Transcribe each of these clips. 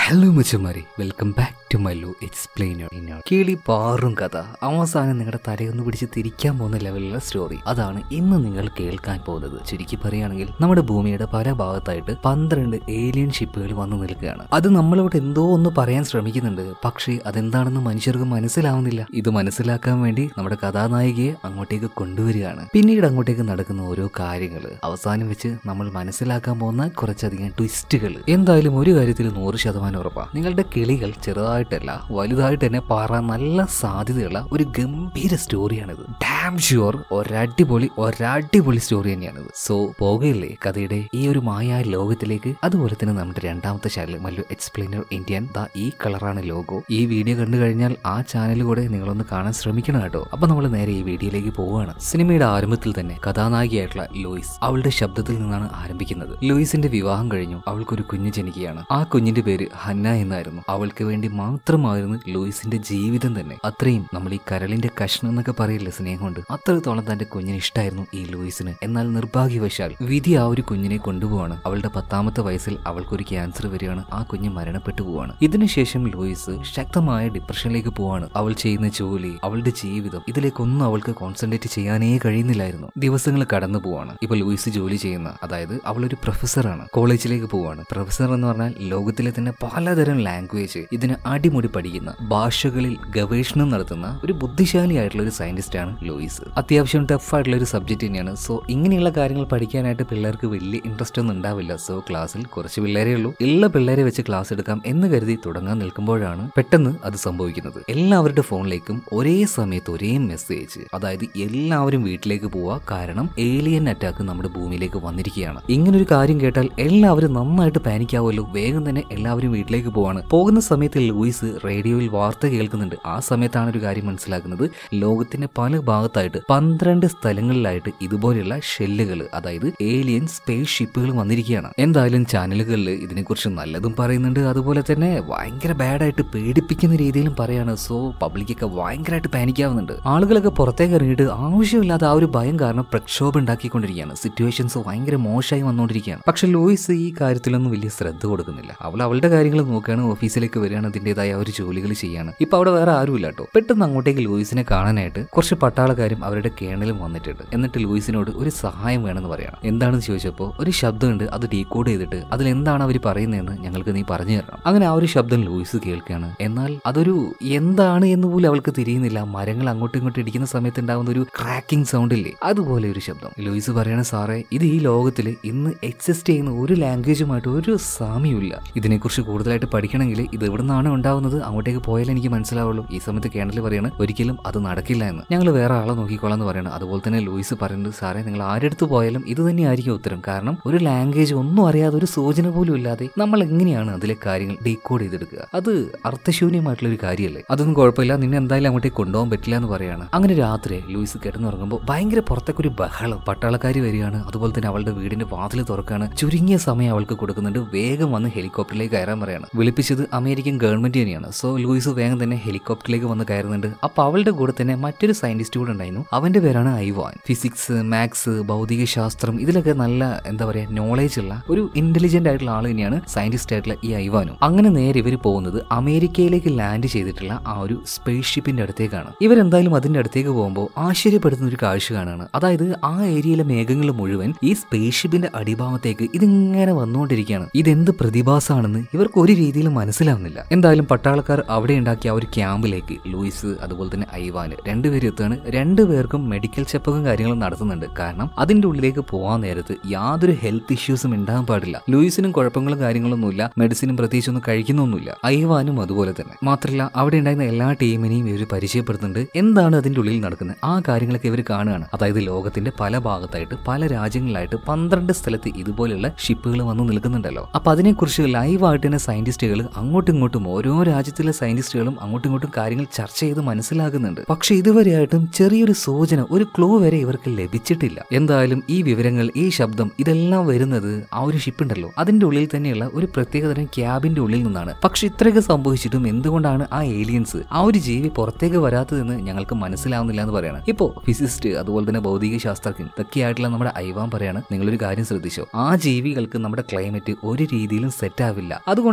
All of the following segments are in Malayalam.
ഹലോ മച്ചമാരി welcome back to my low explainer കിളി പാറും കഥ അവസാനം നിങ്ങളുടെ തലയൊന്ന് പിടിച്ച് തിരിക്കാൻ പോകുന്ന ലെവലിലുള്ള സ്റ്റോറി അതാണ് ഇന്ന് നിങ്ങൾ കേൾക്കാൻ പോകുന്നത് ചുരുക്കി പറയുകയാണെങ്കിൽ നമ്മുടെ ഭൂമിയുടെ പല ഭാഗത്തായിട്ട് പന്ത്രണ്ട് ഏലിയൻ ഷിപ്പുകൾ വന്നു നിൽക്കുകയാണ് അത് നമ്മളോട് എന്തോ ഒന്ന് പറയാൻ ശ്രമിക്കുന്നുണ്ട് പക്ഷേ അതെന്താണെന്ന് മനുഷ്യർക്ക് മനസ്സിലാവുന്നില്ല ഇത് മനസ്സിലാക്കാൻ വേണ്ടി നമ്മുടെ കഥാനായികയെ അങ്ങോട്ടേക്ക് കൊണ്ടുവരികയാണ് പിന്നീട് അങ്ങോട്ടേക്ക് നടക്കുന്ന ഓരോ കാര്യങ്ങൾ അവസാനം വെച്ച് നമ്മൾ മനസ്സിലാക്കാൻ പോകുന്ന കുറച്ചധികം ട്വിസ്റ്റുകൾ എന്തായാലും ഒരു കാര്യത്തിൽ നൂറ് ശതമാനം ഉറപ്പാണ് നിങ്ങളുടെ കിളികൾ ചെറുതായിട്ടല്ല വലുതായിട്ട് തന്നെ പാറാൻ നല്ല സാധ്യതയുള്ള ഒരു ഗംഭീര സ്റ്റോറിയാണിത് ഡാം ഷുവർ ഒരടിപൊളി ഒരടിപൊളി സ്റ്റോറി തന്നെയാണിത് സോ പോകുകയില്ലേ കഥയുടെ ഈ ഒരു മായ ലോകത്തിലേക്ക് അതുപോലെ തന്നെ നമ്മുടെ രണ്ടാമത്തെ channel Mallu explainer Indian the ഈ കളറാണ് ലോഗോ ഈ വീഡിയോ കണ്ടു കഴിഞ്ഞാൽ ആ ചാനൽ കൂടെ നിങ്ങളൊന്ന് കാണാൻ ശ്രമിക്കണം കേട്ടോ അപ്പൊ നമ്മൾ നേരെ ഈ വീഡിയോയിലേക്ക് പോവുകയാണ് സിനിമയുടെ ആരംഭത്തിൽ തന്നെ കഥാനായികയായിട്ടുള്ള ലൂയിസ് അവളുടെ ശബ്ദത്തിൽ നിന്നാണ് ആരംഭിക്കുന്നത് ലൂയിസിന്റെ വിവാഹം കഴിഞ്ഞു അവൾക്കൊരു കുഞ്ഞ് ജനിക്കുകയാണ് ആ കുഞ്ഞിന്റെ പേര് ഹന്ന എന്നായിരുന്നു അവൾക്ക് വേണ്ടി മാത്രമായിരുന്നു ലൂയിസിന്റെ ജീവിതം തന്നെ അത്രയും നമ്മൾ ഈ കരളിന്റെ കഷ്ണം എന്നൊക്കെ പറയില്ലേ സ്നേഹം കൊണ്ട് അത്രത്തോളം തന്റെ കുഞ്ഞിന് ഇഷ്ടമായിരുന്നു ഈ ലൂയിസിന് എന്നാൽ നിർഭാഗ്യവശാൽ വിധി ആ ഒരു കുഞ്ഞിനെ കൊണ്ടുപോവാണ് അവളുടെ പത്താമത്തെ വയസ്സിൽ അവൾക്കൊരു ക്യാൻസർ വരികയാണ് ആ കുഞ്ഞ് മരണപ്പെട്ടു പോവാണ് ഇതിനുശേഷം ലൂയിസ് ശക്തമായ ഡിപ്രഷനിലേക്ക് പോവാണ് അവൾ ചെയ്യുന്ന ജോലി അവളുടെ ജീവിതം ഇതിലേക്കൊന്നും അവൾക്ക് കോൺസെൻട്രേറ്റ് ചെയ്യാനേ കഴിയുന്നില്ലായിരുന്നു ദിവസങ്ങൾ കടന്നു പോവാണ് ഇപ്പൊ ലൂയിസ് ജോലി ചെയ്യുന്ന അതായത് അവളൊരു പ്രൊഫസറാണ് കോളേജിലേക്ക് പോവാണ് പ്രൊഫസർ എന്ന് പറഞ്ഞാൽ ലോകത്തിലെ തന്നെ പലതരം ലാംഗ്വേജ് ഇതിന് അടിമുടി പഠിക്കുന്ന ഭാഷകളിൽ ഗവേഷണം നടത്തുന്ന ഒരു ബുദ്ധിശാലിയായിട്ടുള്ള ഒരു സയന്റിസ്റ്റ് ആണ് ലൂയിസ് അത്യാവശ്യം ടഫ് ആയിട്ടുള്ള ഒരു സബ്ജക്ട് തന്നെയാണ് സോ ഇങ്ങനെയുള്ള കാര്യങ്ങൾ പഠിക്കാനായിട്ട് പിള്ളേർക്ക് വലിയ ഇൻട്രസ്റ്റ് ഒന്നും ഉണ്ടാവില്ല സോ ക്ലാസ്സിൽ കുറച്ച് പിള്ളേരേ ഉള്ളൂ എല്ലാ പിള്ളേരെ വെച്ച് ക്ലാസ് എടുക്കാം എന്ന് കരുതി തുടങ്ങാൻ നിൽക്കുമ്പോഴാണ് പെട്ടെന്ന് അത് സംഭവിക്കുന്നത് എല്ലാവരുടെ ഫോണിലേക്കും ഒരേ സമയത്ത് ഒരേ മെസ്സേജ് അതായത് എല്ലാവരും വീട്ടിലേക്ക് പോവാ കാരണം ഏലിയൻ അറ്റാക്ക് നമ്മുടെ ഭൂമിയിലേക്ക് വന്നിരിക്കുകയാണ് ഇങ്ങനൊരു കാര്യം കേട്ടാൽ എല്ലാവരും നന്നായിട്ട് പാനിക് ആവുമല്ലോ വേഗം തന്നെ എല്ലാവരും വീട്ടിലേക്ക് പോവാണ് പോകുന്ന സമയത്ത് ലൂയിസ് റേഡിയോയിൽ വാർത്ത കേൾക്കുന്നുണ്ട് ആ സമയത്താണ് ഒരു കാര്യം മനസ്സിലാക്കുന്നത് ലോകത്തിന്റെ പല ഭാഗത്തായിട്ട് പന്ത്രണ്ട് സ്ഥലങ്ങളിലായിട്ട് ഇതുപോലെയുള്ള ഷെല്ലുകൾ അതായത് ഏലിയൻ സ്പേസ് ഷിപ്പുകൾ വന്നിരിക്കുകയാണ് എന്തായാലും ചാനലുകളിൽ ഇതിനെക്കുറിച്ച് നല്ലതും പറയുന്നുണ്ട് അതുപോലെ തന്നെ ഭയങ്കര ബാഡായിട്ട് പേടിപ്പിക്കുന്ന രീതിയിലും പറയാണ് സോ പബ്ലിക്കൊക്കെ ഭയങ്കരമായിട്ട് പാനിക്കാവുന്നുണ്ട് ആളുകളൊക്കെ പുറത്തേക്ക് ഇറങ്ങിയിട്ട് ആവശ്യമില്ലാതെ ആ ഒരു ഭയം കാരണം പ്രക്ഷോഭം ഉണ്ടാക്കിക്കൊണ്ടിരിക്കുകയാണ് സിറ്റുവേഷൻസ് ഭയങ്കര മോശമായി വന്നുകൊണ്ടിരിക്കുകയാണ് പക്ഷെ ലൂയിസ് ഈ കാര്യത്തിലൊന്നും വലിയ ശ്രദ്ധ കൊടുക്കുന്നില്ല അവൾ അവളുടെ കാര്യങ്ങൾ നോക്കുകയാണ് ഓഫീസിലേക്ക് വരികയാണ് അതിൻ്റെതായ ഒരു ജോലികൾ ചെയ്യാണ് ഇപ്പൊ അവിടെ വേറെ ആരുമില്ല കേട്ടോ പെട്ടെന്ന് അങ്ങോട്ടേക്ക് ലൂയിസിനെ കാണാനായിട്ട് കുറച്ച് പട്ടാളക്കാരും അവരുടെ കേണലും വന്നിട്ടുണ്ട് എന്നിട്ട് ലൂയിസിനോട് ഒരു സഹായം വേണമെന്ന് പറയണം എന്താണെന്ന് ചോദിച്ചപ്പോൾ ഒരു ശബ്ദമുണ്ട് അത് ഡീകോഡ് ചെയ്തിട്ട് അതിൽ എന്താണ് അവർ പറയുന്നതെന്ന് ഞങ്ങൾക്ക് നീ പറഞ്ഞു തരണം അങ്ങനെ ആ ഒരു ശബ്ദം ലൂയിസ് കേൾക്കുകയാണ് എന്നാൽ അതൊരു എന്താണ് എന്ന് പോലും അവൾക്ക് തിരിയുന്നില്ല മരങ്ങൾ അങ്ങോട്ടും ഇങ്ങോട്ടും ഇടിക്കുന്ന സമയത്ത് ഉണ്ടാകുന്ന ഒരു ക്രാക്കിംഗ് സൗണ്ട് ഇല്ലേ അതുപോലെ ഒരു ശബ്ദം ലൂയിസ് പറയണ സാറേ ഇത് ഈ ലോകത്തിൽ ഇന്ന് എക്സിസ്റ്റ് ചെയ്യുന്ന ഒരു ലാംഗ്വേജുമായിട്ട് ഒരു സാമ്യമില്ല ഇതിനെക്കുറിച്ച് കൂടുതലായിട്ട് പഠിക്കണമെങ്കിൽ ഇത് എവിടെ നിന്നാണ് ഉണ്ടാവുന്നത് അങ്ങോട്ടേക്ക് പോയാലേ എനിക്ക് മനസ്സിലാവുള്ളൂ ഈ സമയത്ത് കേണൽ പറയണ ഒരിക്കലും അത് നടക്കില്ല എന്ന് ഞങ്ങൾ വേറെ ആളെ നോക്കിക്കോളാം എന്ന് പറയണം അതുപോലെ തന്നെ ലൂയിസ് പറയുന്നത് സാറേ നിങ്ങൾ ആരെടുത്ത് പോയാലും ഇത് തന്നെയായിരിക്കും ഉത്തരം കാരണം ഒരു ലാംഗ്വേജ് ഒന്നും അറിയാതെ ഒരു സൂചന പോലും ഇല്ലാതെ നമ്മൾ എങ്ങനെയാണ് അതിലെ കാര്യങ്ങൾ ഡീകോഡ് ചെയ്തെടുക്കുക അത് അർത്ഥശൂന്യമായിട്ടുള്ള ഒരു കാര്യമല്ലേ അതൊന്നും കുഴപ്പമില്ല നിന്നെ എന്തായാലും അങ്ങോട്ടേക്ക് കൊണ്ടുപോകാൻ പറ്റില്ല എന്ന് പറയാണ് അങ്ങനെ രാത്രി ലൂയിസ് കിടന്നുറങ്ങുമ്പോൾ ഭയങ്കര പുറത്തേക്ക് ഒരു ബഹളം പട്ടാളക്കാരി വരികയാണ് അതുപോലെ തന്നെ അവളുടെ വീടിന്റെ വാതിൽ തുറക്കാണ് ചുരുങ്ങിയ സമയം അവൾക്ക് കൊടുക്കുന്നുണ്ട് വേഗം വന്ന് ഹെലികോപ്റ്ററിലേക്ക് കയറാൻ പറയാണ് വിളിപ്പിച്ചത് അമേരിക്കൻ ഗവൺമെന്റ് തന്നെയാണ് സോ ലൂയിസ് വേഗം തന്നെ ഹെലികോപ്റ്ററിലേക്ക് വന്ന് കയറുന്നുണ്ട് അപ്പൊ അവളുടെ കൂടെ തന്നെ മറ്റൊരു സയന്റിസ്റ്റ് കൂടെ ഉണ്ടായിരുന്നു അവന്റെ പേരാണ് ഐവാൻ ഫിസിക്സ് മാത്സ് ഭൗതിക ശാസ്ത്രം ഇതിലൊക്കെ നല്ല എന്താ പറയാ നോളേജ് ഉള്ള ഒരു ഇന്റലിജന്റ് ആയിട്ടുള്ള ആൾ തന്നെയാണ് സയന്റിസ്റ്റ് ആയിട്ടുള്ള ഈ ഐവാനും അങ്ങനെ നേരെ ഇവർ പോകുന്നത് അമേരിക്കയിലേക്ക് ലാൻഡ് ചെയ്തിട്ടുള്ള ആ ഒരു സ്പേസ് ഷിപ്പിന്റെ അടുത്തേക്കാണ് ഇവരെന്തായാലും അതിന്റെ അടുത്തേക്ക് പോകുമ്പോൾ ആശ്ചര്യപ്പെടുത്തുന്ന ഒരു കാഴ്ച കാണാണ് അതായത് ആ ഏരിയയിലെ മേഘങ്ങൾ മുഴുവൻ ഈ സ്പേസ് ഷിപ്പിന്റെ അടിഭാഗത്തേക്ക് ഇതിങ്ങനെ വന്നുകൊണ്ടിരിക്കുകയാണ് ഇതെന്ത് പ്രതിഭാസമാണെന്ന് ഇവർക്ക് ഒരു രീതിയിലും മനസ്സിലാവുന്നില്ല എന്തായാലും പട്ടാളക്കാർ അവിടെ ഉണ്ടാക്കിയ ആ ഒരു ക്യാമ്പിലേക്ക് ലൂയിസ് അതുപോലെ തന്നെ ഐവാന് രണ്ടുപേരും എത്തുകയാണ് രണ്ടുപേർക്കും മെഡിക്കൽ ചെക്കപ്പും കാര്യങ്ങളും നടത്തുന്നുണ്ട് കാരണം അതിന്റെ ഉള്ളിലേക്ക് പോകാൻ നേരത്ത് യാതൊരു ഹെൽത്ത് ഇഷ്യൂസും ഉണ്ടാകാൻ പാടില്ല ലൂയിസിനും കുഴപ്പങ്ങളും കാര്യങ്ങളൊന്നുമില്ല മെഡിസിനും പ്രത്യേകിച്ച് ഒന്നും കഴിക്കുന്നൊന്നുമില്ല ഐവാനും അതുപോലെ തന്നെ മാത്രമല്ല അവിടെ ഉണ്ടായിരുന്ന എല്ലാ ടീമിനെയും ഇവർ പരിചയപ്പെടുത്തുന്നുണ്ട് എന്താണ് അതിന്റെ ഉള്ളിൽ നടക്കുന്നത് ആ കാര്യങ്ങളൊക്കെ ഇവർ കാണുകയാണ് അതായത് ലോകത്തിന്റെ പല ഭാഗത്തായിട്ട് പല രാജ്യങ്ങളിലായിട്ട് പന്ത്രണ്ട് സ്ഥലത്ത് ഇതുപോലെയുള്ള ഷിപ്പുകൾ വന്ന് നിൽക്കുന്നുണ്ടല്ലോ അപ്പൊ അതിനെക്കുറിച്ച് ലൈവായിട്ട് തന്നെ സയന്റിസ്റ്റുകൾ അങ്ങോട്ടും ഇങ്ങോട്ടും ഓരോ രാജ്യത്തിലെ സയന്റിസ്റ്റുകളും അങ്ങോട്ടും ഇങ്ങോട്ടും കാര്യങ്ങൾ ചർച്ച ചെയ്ത് മനസ്സിലാക്കുന്നുണ്ട് പക്ഷെ ഇതുവരെയായിട്ടും ചെറിയൊരു സൂചന ഒരു ക്ലൂ വരെ ഇവർക്ക് ലഭിച്ചിട്ടില്ല എന്തായാലും ഈ വിവരങ്ങൾ ഈ ശബ്ദം ഇതെല്ലാം വരുന്നത് ആ ഒരു ഷിപ്പ് ഉണ്ടല്ലോ അതിന്റെ ഉള്ളിൽ തന്നെയുള്ള ഒരു പ്രത്യേകതരം ക്യാബിന്റെ ഉള്ളിൽ നിന്നാണ് പക്ഷെ ഇത്രയൊക്കെ സംഭവിച്ചിട്ടും എന്തുകൊണ്ടാണ് ആ ഏലിയൻസ് ആ ഒരു ജീവി പുറത്തേക്ക് വരാത്തതെന്ന് ഞങ്ങൾക്ക് മനസ്സിലാവുന്നില്ല എന്ന് പറയാണ് ഇപ്പോ ഫിസിസ്റ്റ് അതുപോലെ തന്നെ ഭൗതിക ശാസ്ത്രജ്ഞൻ ഇതൊക്കെയായിട്ടുള്ള നമ്മുടെ ഐവാൻ പറയാണ് നിങ്ങളൊരു കാര്യം ശ്രദ്ധിച്ചോ ആ ജീവികൾക്ക് നമ്മുടെ ക്ലൈമറ്റ് ഒരു രീതിയിലും സെറ്റ് ആവില്ല അതുകൊണ്ട്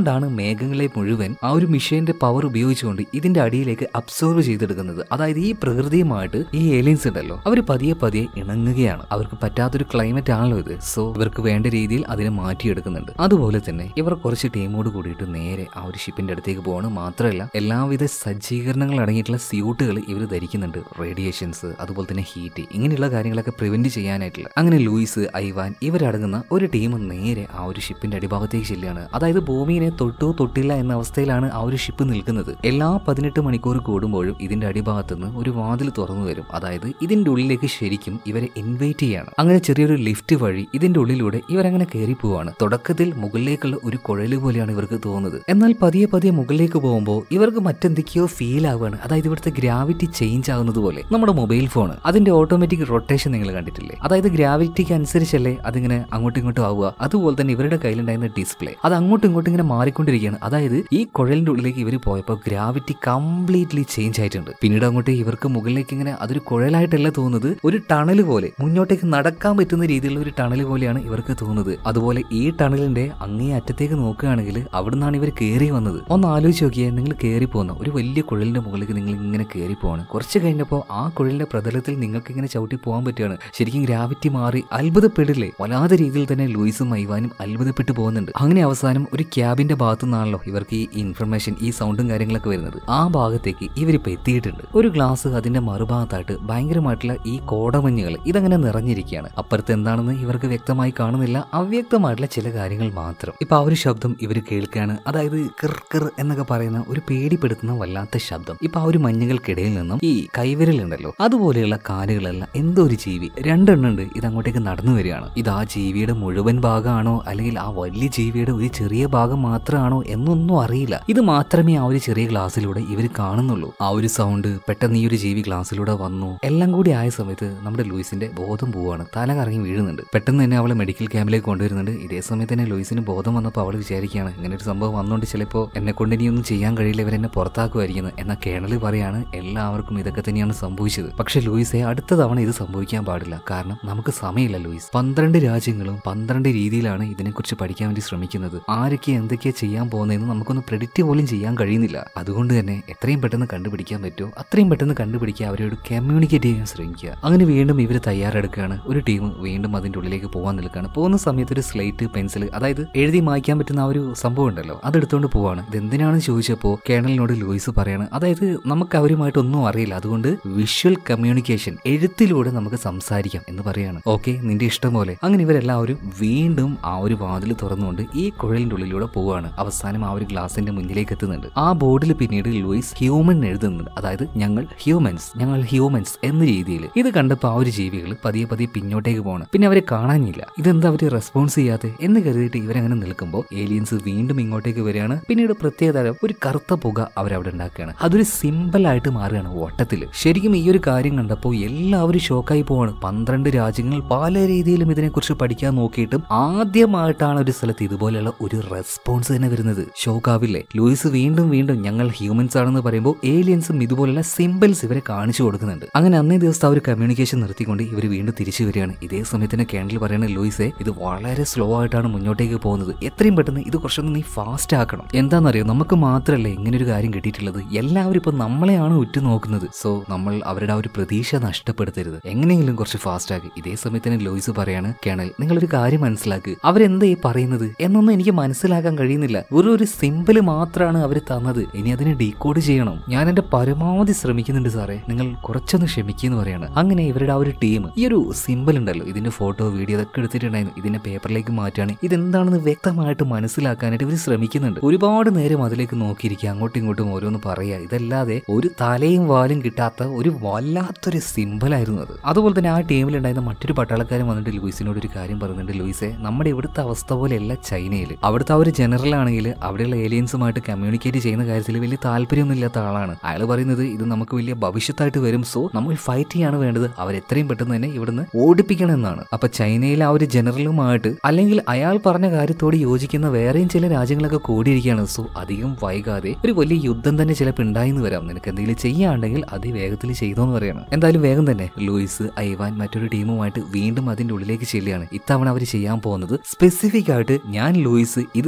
അതുകൊണ്ടാണ് മേഘങ്ങളെ മുഴുവൻ ആ ഒരു മിഷീന്റെ പവർ ഉപയോഗിച്ചുകൊണ്ട് ഇതിന്റെ അടിയിലേക്ക് അബ്സോർവ് ചെയ്തെടുക്കുന്നത് അതായത് ഈ പ്രകൃതിയുമായിട്ട് ഈ ഏലിയൻസ് ഉണ്ടല്ലോ അവർ പതിയെ പതിയെ ഇണങ്ങുകയാണ് അവർക്ക് പറ്റാത്തൊരു ക്ലൈമറ്റ് ആണല്ലോ ഇത് സോ ഇവർക്ക് വേണ്ട രീതിയിൽ അതിനെ മാറ്റിയെടുക്കുന്നുണ്ട് അതുപോലെ തന്നെ ഇവർ കുറച്ച് ടീമോട് കൂടിയിട്ട് നേരെ ആ ഒരു ഷിപ്പിന്റെ അടുത്തേക്ക് പോവാണ് മാത്രമല്ല എല്ലാവിധ സജ്ജീകരണങ്ങൾ അടങ്ങിയിട്ടുള്ള സ്യൂട്ടുകൾ ഇവർ ധരിക്കുന്നുണ്ട് റേഡിയേഷൻസ് അതുപോലെ തന്നെ ഹീറ്റ് ഇങ്ങനെയുള്ള കാര്യങ്ങളൊക്കെ പ്രിവെന്റ് ചെയ്യാനായിട്ടുള്ള അങ്ങനെ ലൂയിസ് ഐവാൻ ഇവരടങ്ങുന്ന ഒരു ടീം നേരെ ആ ഒരു ഷിപ്പിന്റെ അടിഭാഗത്തേക്ക് ചെല്ലുകയാണ് അതായത് ഭൂമിയെ തൊട്ടോ തൊട്ടില്ല എന്ന അവസ്ഥയിലാണ് ആ ഒരു ഷിപ്പ് നിൽക്കുന്നത് എല്ലാ പതിനെട്ട് മണിക്കൂർ കൂടുമ്പോഴും ഇതിന്റെ അടിഭാഗത്ത് നിന്ന് ഒരു വാതിൽ തുറന്നു വരും അതായത് ഇതിന്റെ ഉള്ളിലേക്ക് ശരിക്കും ഇവരെ ഇൻവൈറ്റ് ചെയ്യാണ് അങ്ങനെ ചെറിയൊരു ലിഫ്റ്റ് വഴി ഇതിന്റെ ഉള്ളിലൂടെ ഇവരങ്ങനെ കയറി പോവാണ് തുടക്കത്തിൽ മുകളിലേക്കുള്ള ഒരു കുഴല് പോലെയാണ് ഇവർക്ക് തോന്നുന്നത് എന്നാൽ പതിയെ പതിയെ മുകളിലേക്ക് പോകുമ്പോൾ ഇവർക്ക് മറ്റെന്തൊക്കെയോ ഫീൽ ആവുകയാണ് അതായത് ഇവിടുത്തെ ഗ്രാവിറ്റി ചേഞ്ച് ആകുന്നത് പോലെ നമ്മുടെ മൊബൈൽ ഫോൺ അതിന്റെ ഓട്ടോമാറ്റിക് റൊട്ടേഷൻ നിങ്ങൾ കണ്ടിട്ടില്ലേ അതായത് ഗ്രാവിറ്റിക്ക് അനുസരിച്ചല്ലേ അതിങ്ങനെ അങ്ങോട്ടും ഇങ്ങോട്ടും ആവുക അതുപോലെ തന്നെ ഇവരുടെ കയ്യിലുണ്ടായിരുന്ന ഡിസ്പ്ലേ അത് അങ്ങോട്ടും ഇങ്ങോട്ടും ഇങ്ങനെ മാറിക്കൊണ്ടിരിക്കുകയാണ് അതായത് ഈ കുഴലിന്റെ ഉള്ളിലേക്ക് ഇവർ പോയപ്പോൾ ഗ്രാവിറ്റി കംപ്ലീറ്റ്ലി ചേഞ്ച് ആയിട്ടുണ്ട് പിന്നീട് അങ്ങോട്ട് ഇവർക്ക് മുകളിലേക്ക് ഇങ്ങനെ അതൊരു കുഴലായിട്ടല്ല തോന്നുന്നത് ഒരു ടണൽ പോലെ മുന്നോട്ടേക്ക് നടക്കാൻ പറ്റുന്ന രീതിയിലുള്ള ഒരു ടണൽ പോലെയാണ് ഇവർക്ക് തോന്നുന്നത് അതുപോലെ ഈ ടണലിന്റെ അങ്ങേ അറ്റത്തേക്ക് നോക്കുകയാണെങ്കിൽ അവിടെ നിന്നാണ് ഇവർ കയറി വന്നത് ഒന്ന് ആലോചിച്ച് നോക്കിയേ നിങ്ങൾ കയറി പോകുന്ന ഒരു വലിയ കുഴലിന്റെ മുകളിലേക്ക് നിങ്ങൾ ഇങ്ങനെ കയറി പോവാണ് കുറച്ച് കഴിഞ്ഞപ്പോൾ ആ കുഴലിന്റെ പ്രതലത്തിൽ നിങ്ങൾക്ക് ഇങ്ങനെ ചവിട്ടി പോകാൻ പറ്റുകയാണ് ശരിക്കും ഗ്രാവിറ്റി മാറി അത്ഭുതപ്പെടില്ലേ വല്ലാത്ത രീതിയിൽ തന്നെ ലൂയിസും ഐവാനും അത്ഭുതപ്പെട്ടു പോകുന്നുണ്ട് അങ്ങനെ അവസാനം ഒരു ക്യാബിന്റെ ഭാഗത്തു നിന്നാണല്ലോ ഇവർക്ക് ഈ ഇൻഫർമേഷൻ ഈ സൗണ്ടും കാര്യങ്ങളൊക്കെ വരുന്നത് ആ ഭാഗത്തേക്ക് ഇവരിപ്പോ എത്തിയിട്ടുണ്ട് ഒരു ഗ്ലാസ് അതിന്റെ മറുഭാഗത്തായിട്ട് ഭയങ്കരമായിട്ടുള്ള ഈ കോടമഞ്ഞുകൾ ഇതങ്ങനെ നിറഞ്ഞിരിക്കുകയാണ് അപ്പുറത്ത് എന്താണെന്ന് ഇവർക്ക് വ്യക്തമായി കാണുന്നില്ല അവ്യക്തമായിട്ടുള്ള ചില കാര്യങ്ങൾ മാത്രം ഇപ്പൊ ആ ഒരു ശബ്ദം ഇവർ കേൾക്കുകയാണ് അതായത് കിർ കിർ എന്നൊക്കെ പറയുന്ന ഒരു പേടിപ്പെടുത്തുന്ന വല്ലാത്ത ശബ്ദം ഇപ്പൊ ആ ഒരു മഞ്ഞുകൾക്കിടയിൽ നിന്നും ഈ കൈവിരലുണ്ടല്ലോ അതുപോലെയുള്ള കാലുകളല്ല എന്തോ ഒരു ജീവി രണ്ടെണ്ണം ഉണ്ട് ഇത് അങ്ങോട്ടേക്ക് നടന്നു വരികയാണ് ഇത് ആ ജീവിയുടെ മുഴുവൻ ഭാഗമാണോ അല്ലെങ്കിൽ ആ വലിയ ജീവിയുടെ ഒരു ചെറിയ ഭാഗം മാത്രമാണോ എന്നൊന്നും അറിയില്ല ഇത് മാത്രമേ ആ ഒരു ചെറിയ ഗ്ലാസ്സിലൂടെ ഇവർ കാണുന്നുള്ളൂ ആ ഒരു സൗണ്ട് പെട്ടെന്ന് ഈ ഒരു ജീവി ഗ്ലാസ്സിലൂടെ വന്നു എല്ലാം കൂടി ആയ സമയത്ത് നമ്മുടെ ലൂയിസിന്റെ ബോധം പോവാണ് തല കറങ്ങി വീഴുന്നുണ്ട് പെട്ടെന്ന് തന്നെ അവളെ മെഡിക്കൽ ക്യാമ്പിലേക്ക് കൊണ്ടുവരുന്നുണ്ട് ഇതേ സമയത്ത് തന്നെ ലൂയിസിന് ബോധം വന്നപ്പോൾ അവൾ വിചാരിക്കുകയാണ് ഇങ്ങനെ ഒരു സംഭവം വന്നുകൊണ്ട് ചിലപ്പോൾ എന്നെ കൊണ്ട് ഇനിയൊന്നും ചെയ്യാൻ കഴിയില്ല ഇവരെന്നെ പുറത്താക്കുമായിരിക്കുന്നത് എന്ന കേണൽ പറയാണ് എല്ലാവർക്കും ഇതൊക്കെ തന്നെയാണ് സംഭവിച്ചത് പക്ഷെ ലൂയിസെ അടുത്ത തവണ ഇത് സംഭവിക്കാൻ പാടില്ല കാരണം നമുക്ക് സമയമില്ല ലൂയിസ് പന്ത്രണ്ട് രാജ്യങ്ങളും പന്ത്രണ്ട് രീതിയിലാണ് ഇതിനെക്കുറിച്ച് പഠിക്കാൻ വേണ്ടി ശ്രമിക്കുന്നത് ആരൊക്കെ എന്തൊക്കെയാ ചെയ്യാൻ പോകുന്നതെന്ന് നമുക്കൊന്ന് പ്രെഡിക്റ്റ് പോലും ചെയ്യാൻ കഴിയുന്നില്ല അതുകൊണ്ട് തന്നെ എത്രയും പെട്ടെന്ന് കണ്ടുപിടിക്കാൻ പറ്റുമോ അത്രയും പെട്ടെന്ന് കണ്ടുപിടിക്കുക അവരോട് കമ്മ്യൂണിക്കേറ്റ് ചെയ്യാൻ ശ്രമിക്കുക അങ്ങനെ വീണ്ടും ഇവർ തയ്യാറെടുക്കുകയാണ് ഒരു ടീം വീണ്ടും അതിന്റെ ഉള്ളിലേക്ക് പോകാൻ നിൽക്കുകയാണ് പോകുന്ന സമയത്ത് ഒരു സ്ലേറ്റ് പെൻസിൽ അതായത് എഴുതി മായ്ക്കാൻ പറ്റുന്ന ആ ഒരു സംഭവം ഉണ്ടല്ലോ അതെടുത്തുകൊണ്ട് പോവാണ് ഇത് എന്തിനാണെന്ന് ചോദിച്ചപ്പോൾ കേണലിനോട് ലൂയിസ് പറയാണ് അതായത് നമുക്ക് അവരുമായിട്ടൊന്നും അറിയില്ല അതുകൊണ്ട് വിഷ്വൽ കമ്മ്യൂണിക്കേഷൻ എഴുത്തിലൂടെ നമുക്ക് സംസാരിക്കാം എന്ന് പറയാണ് ഓക്കെ നിന്റെ ഇഷ്ടം പോലെ അങ്ങനെ ഇവരെല്ലാവരും വീണ്ടും ആ ഒരു വാതിൽ തുറന്നുകൊണ്ട് ഈ കുഴലിന്റെ ഉള്ളിലൂടെ പോവാണ് അവസാനം ആ ഒരു ഗ്ലാസിന്റെ മുന്നിലേക്ക് എത്തുന്നുണ്ട് ആ ബോർഡിൽ പിന്നീട് ലൂയിസ് ഹ്യൂമൻ എഴുതുന്നുണ്ട് അതായത് ഞങ്ങൾ ഹ്യൂമൻസ് ഞങ്ങൾ ഹ്യൂമൻസ് എന്ന രീതിയിൽ ഇത് കണ്ടപ്പോൾ ആ ഒരു ജീവികൾ പതിയെ പതിയെ പിന്നോട്ടേക്ക് പോകണം പിന്നെ അവരെ കാണാനില്ല ഇതെന്താ അവര് റെസ്പോൺസ് ചെയ്യാതെ എന്ന് കരുതിയിട്ട് ഇവരങ്ങനെ നിൽക്കുമ്പോൾ ഏലിയൻസ് വീണ്ടും ഇങ്ങോട്ടേക്ക് വരികയാണ് പിന്നീട് പ്രത്യേകതരം ഒരു കറുത്ത പുക അവരവിടെ ഉണ്ടാക്കുകയാണ് അതൊരു സിമ്പിൾ ആയിട്ട് മാറുകയാണ് ഓട്ടത്തിൽ ശരിക്കും ഈ ഒരു കാര്യം കണ്ടപ്പോൾ എല്ലാവരും ഷോക്കായി പോവാണ് പന്ത്രണ്ട് രാജ്യങ്ങൾ പല രീതിയിലും ഇതിനെക്കുറിച്ച് പഠിക്കാൻ നോക്കിയിട്ടും ആദ്യമായിട്ടാണ് ഒരു സ്ഥലത്ത് ഇതുപോലെയുള്ള ഒരു റെസ്പോൺസ് തന്നെ വരുന്നത് ഷോക്കാവില്ലേ ലൂയിസ് വീണ്ടും വീണ്ടും ഞങ്ങൾ ഹ്യൂമൻസ് ആണെന്ന് പറയുമ്പോൾ ഏലിയൻസും ഇതുപോലുള്ള സിമ്പിൾസ് ഇവരെ കാണിച്ചു കൊടുക്കുന്നുണ്ട് അങ്ങനെ അന്നേ ദിവസത്തെ ആ ഒരു കമ്മ്യൂണിക്കേഷൻ നിർത്തിക്കൊണ്ട് ഇവർ വീണ്ടും തിരിച്ചു വരികയാണ് ഇതേ സമയത്തിന് കേണ്ടൽ പറയുന്ന ലൂയിസെ ഇത് വളരെ സ്ലോ ആയിട്ടാണ് മുന്നോട്ടേക്ക് പോകുന്നത് എത്രയും പെട്ടെന്ന് ഇത് കുറച്ചൊന്ന് നീ ഫാസ്റ്റ് ആക്കണം എന്താണെന്നറിയോ നമുക്ക് മാത്രമല്ല ഇങ്ങനെ ഒരു കാര്യം കിട്ടിയിട്ടുള്ളത് എല്ലാവരും ഇപ്പൊ നമ്മളെയാണ് ഉറ്റുനോക്കുന്നത് സോ നമ്മൾ അവരുടെ ആ ഒരു പ്രതീക്ഷ നഷ്ടപ്പെടുത്തരുത് എങ്ങനെയെങ്കിലും കുറച്ച് ഫാസ്റ്റ് ആക്കി ഇതേ സമയത്തിന് ലോയിസ് പറയാണ് കേണൽ നിങ്ങളൊരു കാര്യം മനസ്സിലാക്ക് അവരെന്താ ഈ പറയുന്നത് എന്നൊന്നും എനിക്ക് മനസ്സിലാക്കാൻ കഴിയുന്നില്ല വെറും ഒരു സിമ്പിൾ മാത്രമാണ് അവർ തന്നത് ഇനി അതിനെ ഡീകോഡ് ചെയ്യണം ഞാൻ എന്റെ പരമാവധി ശ്രമിക്കുന്നുണ്ട് സാറേ നിങ്ങൾ കുറച്ചൊന്ന് ക്ഷമിക്കുന്നു പറയാണ് അങ്ങനെ ഇവരുടെ ആ ഒരു ടീം ഈ ഒരു സിമ്പിൾ ഉണ്ടല്ലോ ഇതിന്റെ ഫോട്ടോ വീഡിയോ ഇതൊക്കെ എടുത്തിട്ടുണ്ടായിരുന്നു ഇതിനെ പേപ്പറിലേക്ക് മാറ്റാണ് ഇതെന്താണെന്ന് വ്യക്തമായിട്ട് മനസ്സിലാക്കാനായിട്ട് ഇവർ ശ്രമിക്കുന്നുണ്ട് ഒരുപാട് നേരം അതിലേക്ക് നോക്കിയിരിക്കുക അങ്ങോട്ടും ഇങ്ങോട്ടും ഓരോന്ന് പറയാ ഇതല്ലാതെ ഒരു തലയും വാലും കിട്ടാത്ത ഒരു വല്ലാത്തൊരു സിമ്പിൾ ആയിരുന്നു അത് അതുപോലെ തന്നെ ആ ടീമിലുണ്ടായിരുന്ന മറ്റൊരു പട്ടാളക്കാരൻ വന്നിട്ട് ലൂയിസിനോട് ഒരു കാര്യം പറയുന്നുണ്ട് ലൂയിസെ നമ്മുടെ ഇവിടുത്തെ അവസ്ഥ പോലെയല്ല ചൈനയിൽ അവിടുത്തെ ആ ഒരു ജനറൽ ആണെങ്കിൽ അവിടെയുള്ള ഏലിയൻസുമായിട്ട് കമ്മ്യൂണിക്കേറ്റ് ചെയ്യുന്ന കാര്യത്തിൽ വലിയ താല്പര്യമൊന്നും ഇല്ലാത്ത ആളാണ് അയാൾ പറയുന്നത് ഇത് നമുക്ക് വലിയ ഭവിഷ്യത്തായിട്ട് വരും സോ നമ്മൾ ഫൈറ്റ് ചെയ്യാണ് വേണ്ടത് അവർ എത്രയും പെട്ടെന്ന് തന്നെ ഇവിടുന്ന് ഓടിപ്പിക്കണം എന്നാണ് അപ്പൊ ചൈനയിലെ ആ ഒരു ജനറലുമായിട്ട് അല്ലെങ്കിൽ അയാൾ പറഞ്ഞ കാര്യത്തോട് യോജിക്കുന്ന വേറെയും ചില രാജ്യങ്ങളൊക്കെ കൂടിയിരിക്കുകയാണ് സോ അധികം വൈകാതെ ഒരു വലിയ യുദ്ധം തന്നെ ചിലപ്പോൾ ഉണ്ടായിന്ന് വരാം നിനക്ക് എന്തെങ്കിലും ചെയ്യാണ്ടെങ്കിൽ അതിവേഗത്തിൽ ചെയ്തോന്ന് പറയണം എന്തായാലും വേഗം തന്നെ ലൂയിസ് ഐവാൻ മറ്റൊരു ടീമുമായിട്ട് വീണ്ടും അതിന്റെ ഉള്ളിലേക്ക് ചെല്ലുകയാണ് ഇത്തവണ അവർ ചെയ്യാൻ പോകുന്നത് സ്പെസിഫിക് ആയിട്ട് ഞാൻ ലൂയിസ് ഇത് ഐവാൻ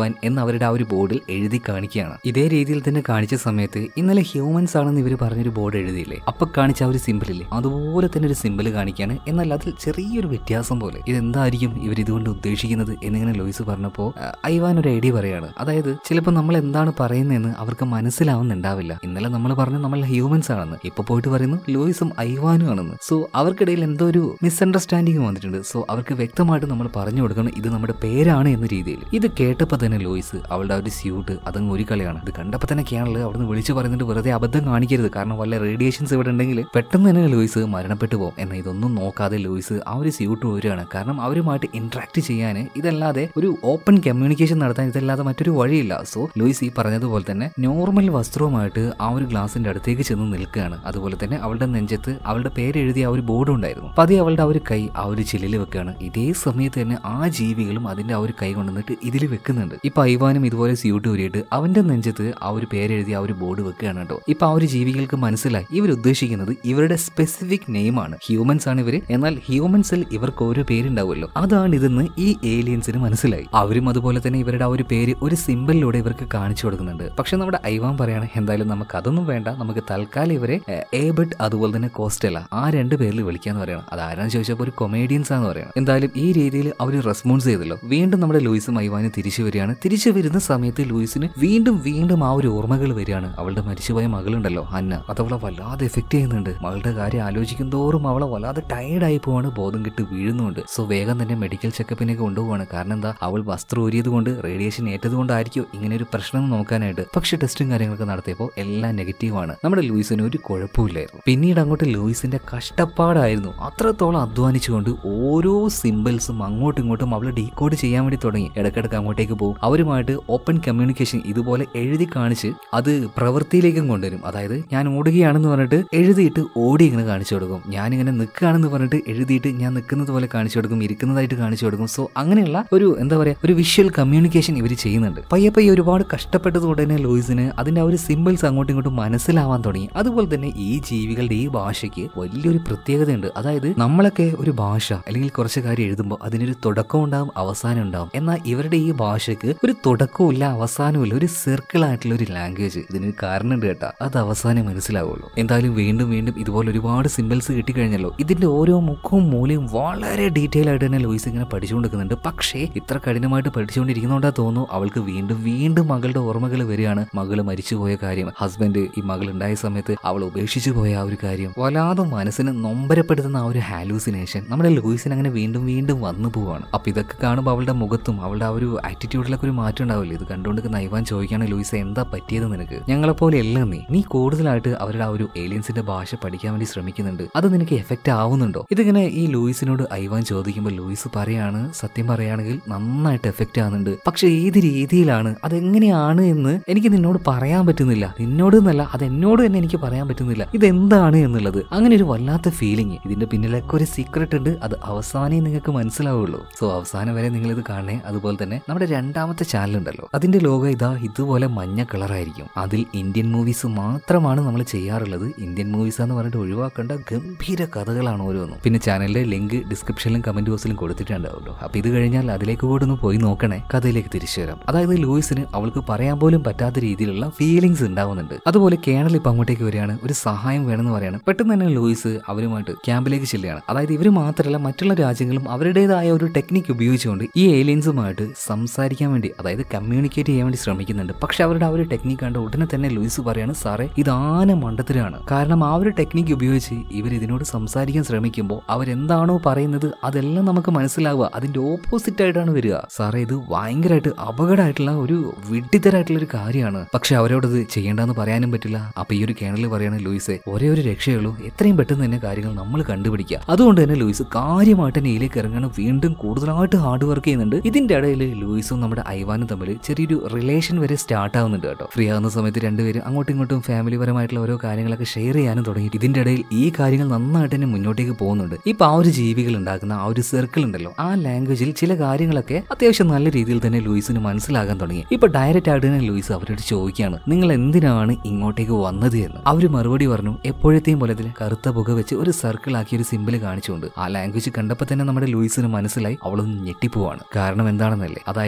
ഐവാൻ എന്ന് അവരുടെ ആ ഒരു ബോർഡിൽ എഴുതി കാണിക്കുകയാണ് ഇതേ രീതിയിൽ തന്നെ കാണിച്ച സമയത്ത് ഇന്നലെ ഹ്യൂമൻസ് ആണെന്ന് ഇവർ പറഞ്ഞൊരു ബോർഡ് എഴുതിയില്ലേ അപ്പൊ കാണിച്ച ആ ഒരു സിമ്പിൾ ഇല്ലേ അതുപോലെ തന്നെ ഒരു സിമ്പിൾ കാണിക്കുകയാണ് എന്നാൽ അതിൽ ചെറിയൊരു വ്യത്യാസം പോലെ ഇതെന്തായിരിക്കും ഇവർ ഇതുകൊണ്ട് ഉദ്ദേശിക്കുന്നത് എന്നിങ്ങനെ ലോയിസ് പറഞ്ഞപ്പോൾ ഐവാൻ ഒരു ഐഡിയ പറയാണ് അതായത് ചിലപ്പോൾ നമ്മൾ എന്താണ് പറയുന്നതെന്ന് അവർക്ക് മനസ്സിലാവുന്നുണ്ടാവില്ല ഇന്നലെ നമ്മൾ പറഞ്ഞു നമ്മൾ ഹ്യൂമൻസ് ആണെന്ന് ഇപ്പൊ പോയിട്ട് പറയുന്നു ലോയിസും ഐവാനും ആണെന്ന് സോ അവർക്കിടയിൽ എന്തോ ഒരു മിസ്അണ്ടർസ്റ്റാൻഡിങ് വന്നിട്ടുണ്ട് സോ അവർക്ക് വ്യക്തമായിട്ട് നമ്മൾ പറഞ്ഞു കൊടുക്കണം ഇത് നമ്മുടെ പേരാണ് എന്ന രീതിയിൽ ഇത് കേട്ടപ്പോൾ തന്നെ ലോയിസ് അവളുടെ ആ ഒരു സ്യൂട്ട് അതങ്ങ് ഒരു കളിയാണ് ഇത് കണ്ടപ്പോൾ തന്നെ കേണൽ അവിടുന്ന് വിളിച്ചു പറയുന്നുണ്ട് വെറുതെ അബദ്ധം കാണിക്കരുത് കാരണം വല്ല റേഡിയേഷൻസ് ഇവിടെ ഉണ്ടെങ്കിൽ പെട്ടെന്ന് തന്നെ ലൂയിസ് മരണപ്പെട്ടു പോകും എന്നാൽ ഇതൊന്നും നോക്കാതെ ലൂയിസ് ആ ഒരു സ്യൂട്ട് വരികയാണ് കാരണം അവരുമായിട്ട് ഇന്ററാക്ട് ചെയ്യാൻ ഇതല്ലാതെ ഒരു ഓപ്പൺ കമ്മ്യൂണിക്കേഷൻ നടത്താൻ ഇതല്ലാതെ മറ്റൊരു വഴിയില്ല സോ ലൂയിസ് ഈ പറഞ്ഞതുപോലെ തന്നെ നോർമൽ വസ്ത്രവുമായിട്ട് ആ ഒരു ഗ്ലാസിന്റെ അടുത്തേക്ക് ചെന്ന് നിൽക്കുകയാണ് അതുപോലെ തന്നെ അവളുടെ നെഞ്ചത്ത് അവളുടെ പേര് എഴുതിയ ആ ഒരു ബോർഡ് ഉണ്ടായിരുന്നു പതി അവളുടെ ആ ഒരു കൈ ആ ഒരു ചില്ലിൽ വെക്കുകയാണ് ഇതേ സമയത്ത് തന്നെ ആ ജീവികളും അതിന്റെ ആ ഒരു കൈ കൊണ്ടുവന്നിട്ട് ഇതിൽ വെക്കുന്നുണ്ട് ഇപ്പൊ ഐവാനും ഇതുപോലെ സ്യൂട്ട് ഊരിയിട്ട് അവന്റെ നെഞ്ചത്ത് ആ ഒരു പേരെഴുതി ആ ഒരു ബോർഡ് വെക്കുകയാണ് കേട്ടോ ഇപ്പൊ ആ ഒരു ജീവികൾക്ക് മനസ്സിലായി ഇവർ ഉദ്ദേശിക്കുന്നത് ഇവരുടെ സ്പെസിഫിക് നെയിം ആണ് ഹ്യൂമൻസ് ആണ് ഇവര് എന്നാൽ ഹ്യൂമൻസിൽ ഇവർക്ക് ഓരോ പേരുണ്ടാവുമല്ലോ അതാണ് ഇതെന്ന് ഈ ഏലിയൻസിന് മനസ്സിലായി അവരും അതുപോലെ തന്നെ ഇവരുടെ ആ ഒരു പേര് ഒരു സിമ്പിളിലൂടെ ഇവർക്ക് കാണിച്ചു കൊടുക്കുന്നുണ്ട് പക്ഷെ നമ്മുടെ ഐവാൻ പറയാണ് എന്തായാലും നമുക്ക് അതൊന്നും വേണ്ട നമുക്ക് തൽക്കാലം ഇവരെ ഏബട്ട് അതുപോലെ തന്നെ കോസ്റ്റല ആ രണ്ട് പേരിൽ വിളിക്കാന്ന് പറയണം അത് ആരാന്ന് ചോദിച്ചപ്പോൾ ഒരു കൊമേഡിയൻസ് ആണെന്ന് പറയണം എന്തായാലും ഈ രീതിയിൽ അവർ റെസ്പോൺസ് ചെയ്തല്ലോ വീണ്ടും നമ്മുടെ ലൂയിസും ഐവാനും തിരിച്ചു വരികയാണ് തിരിച്ചു വരുന്ന സമയത്ത് ലൂയിസിന് വീണ്ടും വീണ്ടും ആ ഒരു ഓർമ്മകൾ വരികയാണ് അവളുടെ മരിച്ചുപോയ മകളുണ്ടല്ലോ അന്ന അത് അവളെ വല്ലാതെ എഫക്ട് ചെയ്യുന്നുണ്ട് മകളുടെ കാര്യം ആലോചിക്കും തോറും അവളെ വല്ലാതെ ടയർഡായി പോവാണ് ബോധം കെട്ട് വീഴുന്നുണ്ട് സോ വേഗം തന്നെ മെഡിക്കൽ ചെക്കപ്പിനേക്ക് കൊണ്ടുപോവാണ് കാരണം എന്താ അവൾ വസ്ത്രം ഊരിയത് കൊണ്ട് റേഡിയേഷൻ ഏറ്റത് കൊണ്ടായിരിക്കും ഇങ്ങനെ ഒരു പ്രശ്നം നോക്കാനായിട്ട് പക്ഷെ ടെസ്റ്റും കാര്യങ്ങളൊക്കെ നടത്തിയപ്പോൾ എല്ലാം നെഗറ്റീവാണ് നമ്മുടെ ലൂയിസിന് ഒരു കുഴപ്പമില്ലായിരുന്നു പിന്നീട് അങ്ങോട്ട് ലൂയിസിന്റെ കഷ്ടപ്പാടായിരുന്നു അത്രത്തോളം അധ്വാനിച്ചുകൊണ്ട് ഓരോ സിമ്പിൾസും അങ്ങോട്ടും ഇങ്ങോട്ടും അവൾ ഡീകോഡ് ചെയ്യാൻ വേണ്ടി തുടങ്ങി ഇടയ്ക്കിടയ്ക്ക് അങ്ങോട്ടേക്ക് പോകും അവരുമായിട്ട് ഓപ്പൺ കമ്മ്യൂണിക്കേഷൻ ഇതുപോലെ എഴുതി കാണിച്ച് അത് പ്രവൃത്തിയിലേക്കും കൊണ്ടുവരും അതായത് ഞാൻ ഓടുകയാണെന്ന് പറഞ്ഞിട്ട് എഴുതിയിട്ട് ഓടി ഇങ്ങനെ കാണിച്ചു കൊടുക്കും ഞാനിങ്ങനെ നിൽക്കുകയാണെന്ന് പറഞ്ഞിട്ട് എഴുതിയിട്ട് ഞാൻ നിൽക്കുന്നത് പോലെ കാണിച്ചു കൊടുക്കും ഇരിക്കുന്നതായിട്ട് കാണിച്ചു കൊടുക്കും സോ അങ്ങനെയുള്ള ഒരു എന്താ പറയാ ഒരു വിഷ്വൽ കമ്മ്യൂണിക്കേഷൻ ഇവർ ചെയ്യുന്നുണ്ട് പയ്യെ പയ്യെ ഒരുപാട് കഷ്ടപ്പെട്ടത് കൊണ്ട് തന്നെ ലൂയിസിന് അതിന്റെ ആ ഒരു സിമ്പിൾസ് അങ്ങോട്ടും ഇങ്ങോട്ടും മനസ്സിലാവാൻ തുടങ്ങി അതുപോലെ തന്നെ ഈ ജീവികളുടെ ഈ ഭാഷയ്ക്ക് വലിയൊരു പ്രത്യേകതയുണ്ട് അതായത് നമ്മളൊക്കെ ഒരു ഭാഷ അല്ലെങ്കിൽ കുറച്ച് കാര്യം എഴുതുമ്പോൾ അതിനൊരു തുടക്കം ഉണ്ടാവും അവസാനം ഉണ്ടാവും എന്നാൽ ഇവരുടെ ഈ ഭാഷയ്ക്ക് ഒരു തുടക്കവും ഇല്ല അവസാനവും ഇല്ല ഒരു സർക്കിൾ ആയിട്ടുള്ള ഒരു ലാംഗ്വേജ് ഇതിനൊരു കാരണമുണ്ട് കേട്ടാ അത് അവസാനം മനസ്സിലാവുള്ളൂ എന്തായാലും വീണ്ടും വീണ്ടും ഇതുപോലെ ഒരുപാട് സിമ്പിൾസ് കിട്ടിക്കഴിഞ്ഞല്ലോ ഇതിന്റെ ഓരോ മുഖവും മൂലയും വളരെ ഡീറ്റെയിൽ ആയിട്ട് തന്നെ ലൂയിസ് ഇങ്ങനെ പഠിച്ചുകൊണ്ടിരിക്കുന്നുണ്ട് പക്ഷേ ഇത്ര കഠിനമായിട്ട് പഠിച്ചുകൊണ്ടിരിക്കുന്നതുകൊണ്ടാ തോന്നുന്നു അവൾക്ക് വീണ്ടും വീണ്ടും മകളുടെ ഓർമ്മകൾ വരികയാണ് മകള് മരിച്ചുപോയ കാര്യം ഹസ്ബൻഡ് ഈ മകൾ ഉണ്ടായ സമയത്ത് അവൾ ഉപേക്ഷിച്ചു പോയ ആ ഒരു കാര്യം വല്ലാതെ മനസ്സിന് നൊമ്പരപ്പെടുത്തുന്ന ആ ഒരു ഹാലൂസിനേഷൻ നമ്മുടെ ലൂയിസിന് അങ്ങനെ വീണ്ടും വീണ്ടും വന്നു പോവാണ് അപ്പൊ ഇതൊക്കെ കാണുമ്പോൾ അവളുടെ മുഖത്തും അവളുടെ ആ ഒരു ആറ്റിറ്റ്യൂഡിലൊക്കെ ഒരു മാറ്റം ഉണ്ടാവില്ലേ ഇത് കണ്ടുകൊണ്ട് നൈവാൻ ചോദിക്കുകയാണ് ലൂയിസ എന്താ പറ്റിയത് നിനക്ക് ഞങ്ങളെപ്പോലെ അല്ല നീ നീ കൂടുതലായിട്ട് അവരുടെ ആ ഒരു ഏലിയൻസിന്റെ ഭാഷ പഠിക്കാൻ വേണ്ടി ശ്രമിക്കുന്നുണ്ട് അത് നിനക്ക് എഫക്റ്റ് ആവുന്നുണ്ടോ ഇതിങ്ങനെ ഈ ലൂയിസിനോട് ഐവാൻ ചോദിക്കുമ്പോൾ ലൂയിസ് പറയാണ് സത്യം പറയുകയാണെങ്കിൽ നന്നായിട്ട് എഫക്റ്റ് ആവുന്നുണ്ട് പക്ഷെ ഏത് രീതിയിലാണ് അതെങ്ങനെയാണ് എന്ന് എനിക്ക് നിന്നോട് പറയാൻ പറ്റുന്നില്ല നിന്നോട് എന്നല്ല അത് എന്നോട് തന്നെ എനിക്ക് പറയാൻ പറ്റുന്നില്ല ഇതെന്താണ് എന്നുള്ളത് അങ്ങനെ ഒരു വല്ലാത്ത ഫീലിംഗ് ഇതിന്റെ പിന്നിലൊക്കെ ഒരു സീക്രട്ട് ഉണ്ട് അത് അവസാനേ നിങ്ങൾക്ക് മനസ്സിലാവുള്ളൂ സോ അവസാനം വരെ നിങ്ങൾ ഇത് കാണണേ അതുപോലെ തന്നെ നമ്മുടെ രണ്ടാമത്തെ ചാനൽ ഉണ്ടല്ലോ അതിന്റെ ലോഗോ ഇതാ ഇതുപോലെ മഞ്ഞ കളറായിരിക്കും അതിൽ ഇന്ത്യൻ മൂവീസ് മാത്രമാണ് നമ്മൾ ചെയ്യാറുള്ളത് ഇന്ത്യൻ മൂവീസ് എന്ന് പറഞ്ഞിട്ട് ഒഴിവാക്കേണ്ട ഗംഭീര കഥകളാണ് ഓരോന്നും പിന്നെ ചാനലിന്റെ ലിങ്ക് ഡിസ്ക്രിപ്ഷനിലും കമന്റ് ബോക്സിലും കൊടുത്തിട്ടുണ്ടാവുമല്ലോ അപ്പൊ ഇത് കഴിഞ്ഞാൽ അതിലേക്ക് കൂടെ ഒന്ന് പോയി നോക്കണേ കഥയിലേക്ക് തിരിച്ചു വരാം അതായത് ലൂയിസിന് അവൾക്ക് പറയാൻ പോലും പറ്റാത്ത രീതിയിലുള്ള ഫീലിങ്സ് ഉണ്ടാവുന്നുണ്ട് അതുപോലെ കേണൽ ഇപ്പൊ അങ്ങോട്ടേക്ക് വരികയാണ് ഒരു സഹായം വേണമെന്ന് പറയാണ് പെട്ടെന്ന് തന്നെ ലൂയിസ് അവരുമായിട്ട് ക്യാമ്പിലേക്ക് ചെല്ലുകയാണ് അതായത് ഇവർ മാത്രമല്ല മറ്റുള്ള രാജ്യങ്ങളും അവരുടേതായ ഒരു ടെക്നിക്ക് ഉപയോഗിച്ചുകൊണ്ട് ഈ ഏലിയൻസുമായിട്ട് സംസാരിക്കാൻ വേണ്ടി അതായത് കമ്മ്യൂണിക്കേറ്റ് ചെയ്യാൻ വേണ്ടി ശ്രമിക്കുന്നുണ്ട് പക്ഷെ അവരുടെ ആ ഒരു ടെക്നിക്ക് കണ്ട് ഉടനെ തന്നെ ലൂയിസ് പറയാണ് സാറേ ഇത് ആന മണ്ടത്തിലാണ് കാരണം ആ ഒരു ടെക്നിക്ക് ഉപയോഗിച്ച് ഇവർ ഇതിനോട് സംസാരിക്കാൻ ശ്രമിക്കുമ്പോൾ അവരെന്താണോ പറയുന്നത് അതെല്ലാം നമുക്ക് മനസ്സിലാവുക അതിന്റെ ഓപ്പോസിറ്റ് ആയിട്ടാണ് വരിക സാറേ ഇത് ഭയങ്കരമായിട്ട് അപകടമായിട്ടുള്ള ഒരു വിഡ്ഢിതരായിട്ടുള്ള ഒരു കാര്യമാണ് പക്ഷെ അവരോട് ഇത് ചെയ്യേണ്ടെന്ന് പറയാനും പറ്റില്ല അപ്പൊ ഈ ഒരു കേണലിൽ പറയാണ് ലൂയിസെ ഒരേ ഒരു രക്ഷയുള്ളൂ എത്രയും പെട്ടെന്ന് തന്നെ കാര്യങ്ങൾ നമ്മൾ കണ്ടുപിടിക്കുക അതുകൊണ്ട് തന്നെ ലൂയിസ് കാര്യമായിട്ട് നെയിലേക്ക് ഇറങ്ങണം വീണ്ടും കൂടുതലായിട്ട് ഹാർഡ് വർക്ക് ചെയ്യുന്നുണ്ട് ഇതിന്റെ ഇടയിൽ ലൂയിസും നമ്മുടെ ഐവാനും തമ്മിൽ ചെറിയൊരു റിലേഷൻ വരെ സ്റ്റാർട്ട് ആവുന്നുണ്ട് കേട്ടോ ഫ്രീ ആവുന്ന സമയത്ത് രണ്ടുപേരും അങ്ങോട്ടും ഇങ്ങോട്ടും ഫാമിലി പരമായിട്ടുള്ള ഓരോ കാര്യങ്ങളൊക്കെ ഷെയർ ചെയ്യാനും തുടങ്ങി ഇതിന്റെ ഇടയിൽ ഈ കാര്യങ്ങൾ നന്നായിട്ട് തന്നെ മുന്നോട്ടേക്ക് പോകുന്നുണ്ട് ഇപ്പൊ ആ ഒരു ജീവികൾ ഉണ്ടാക്കുന്ന ആ ഒരു സർക്കിൾ ഉണ്ടല്ലോ ആ ലാംഗ്വേജിൽ ചില കാര്യങ്ങളൊക്കെ അത്യാവശ്യം നല്ല രീതിയിൽ തന്നെ ലൂയിസിന് മനസ്സിലാകാൻ തുടങ്ങി ഇപ്പൊ ഡയറക്റ്റ് ആയിട്ട് തന്നെ ലൂയിസ് അവരോട് ചോദിക്കുകയാണ് നിങ്ങൾ എന്തിനാണ് ഇങ്ങോട്ടേക്ക് വന്നത് എന്ന് അവര് മറുപടി പറഞ്ഞു എപ്പോഴത്തെയും പോലെ ഇതിൽ കറുത്ത പുക വെച്ച് ഒരു സർക്കിൾ ആക്കി ഒരു സിമ്പിൾ കാണിച്ചുകൊണ്ട് ആ ലാംഗ്വേജ് കണ്ടപ്പോൾ തന്നെ നമ്മുടെ ലൂയിസിന് മനസ്സിലായി അവളൊന്ന് ഞെട്ടിപ്പോവാണ് കാരണം എന്താണെന്നല്ലേ അതായത് അവർ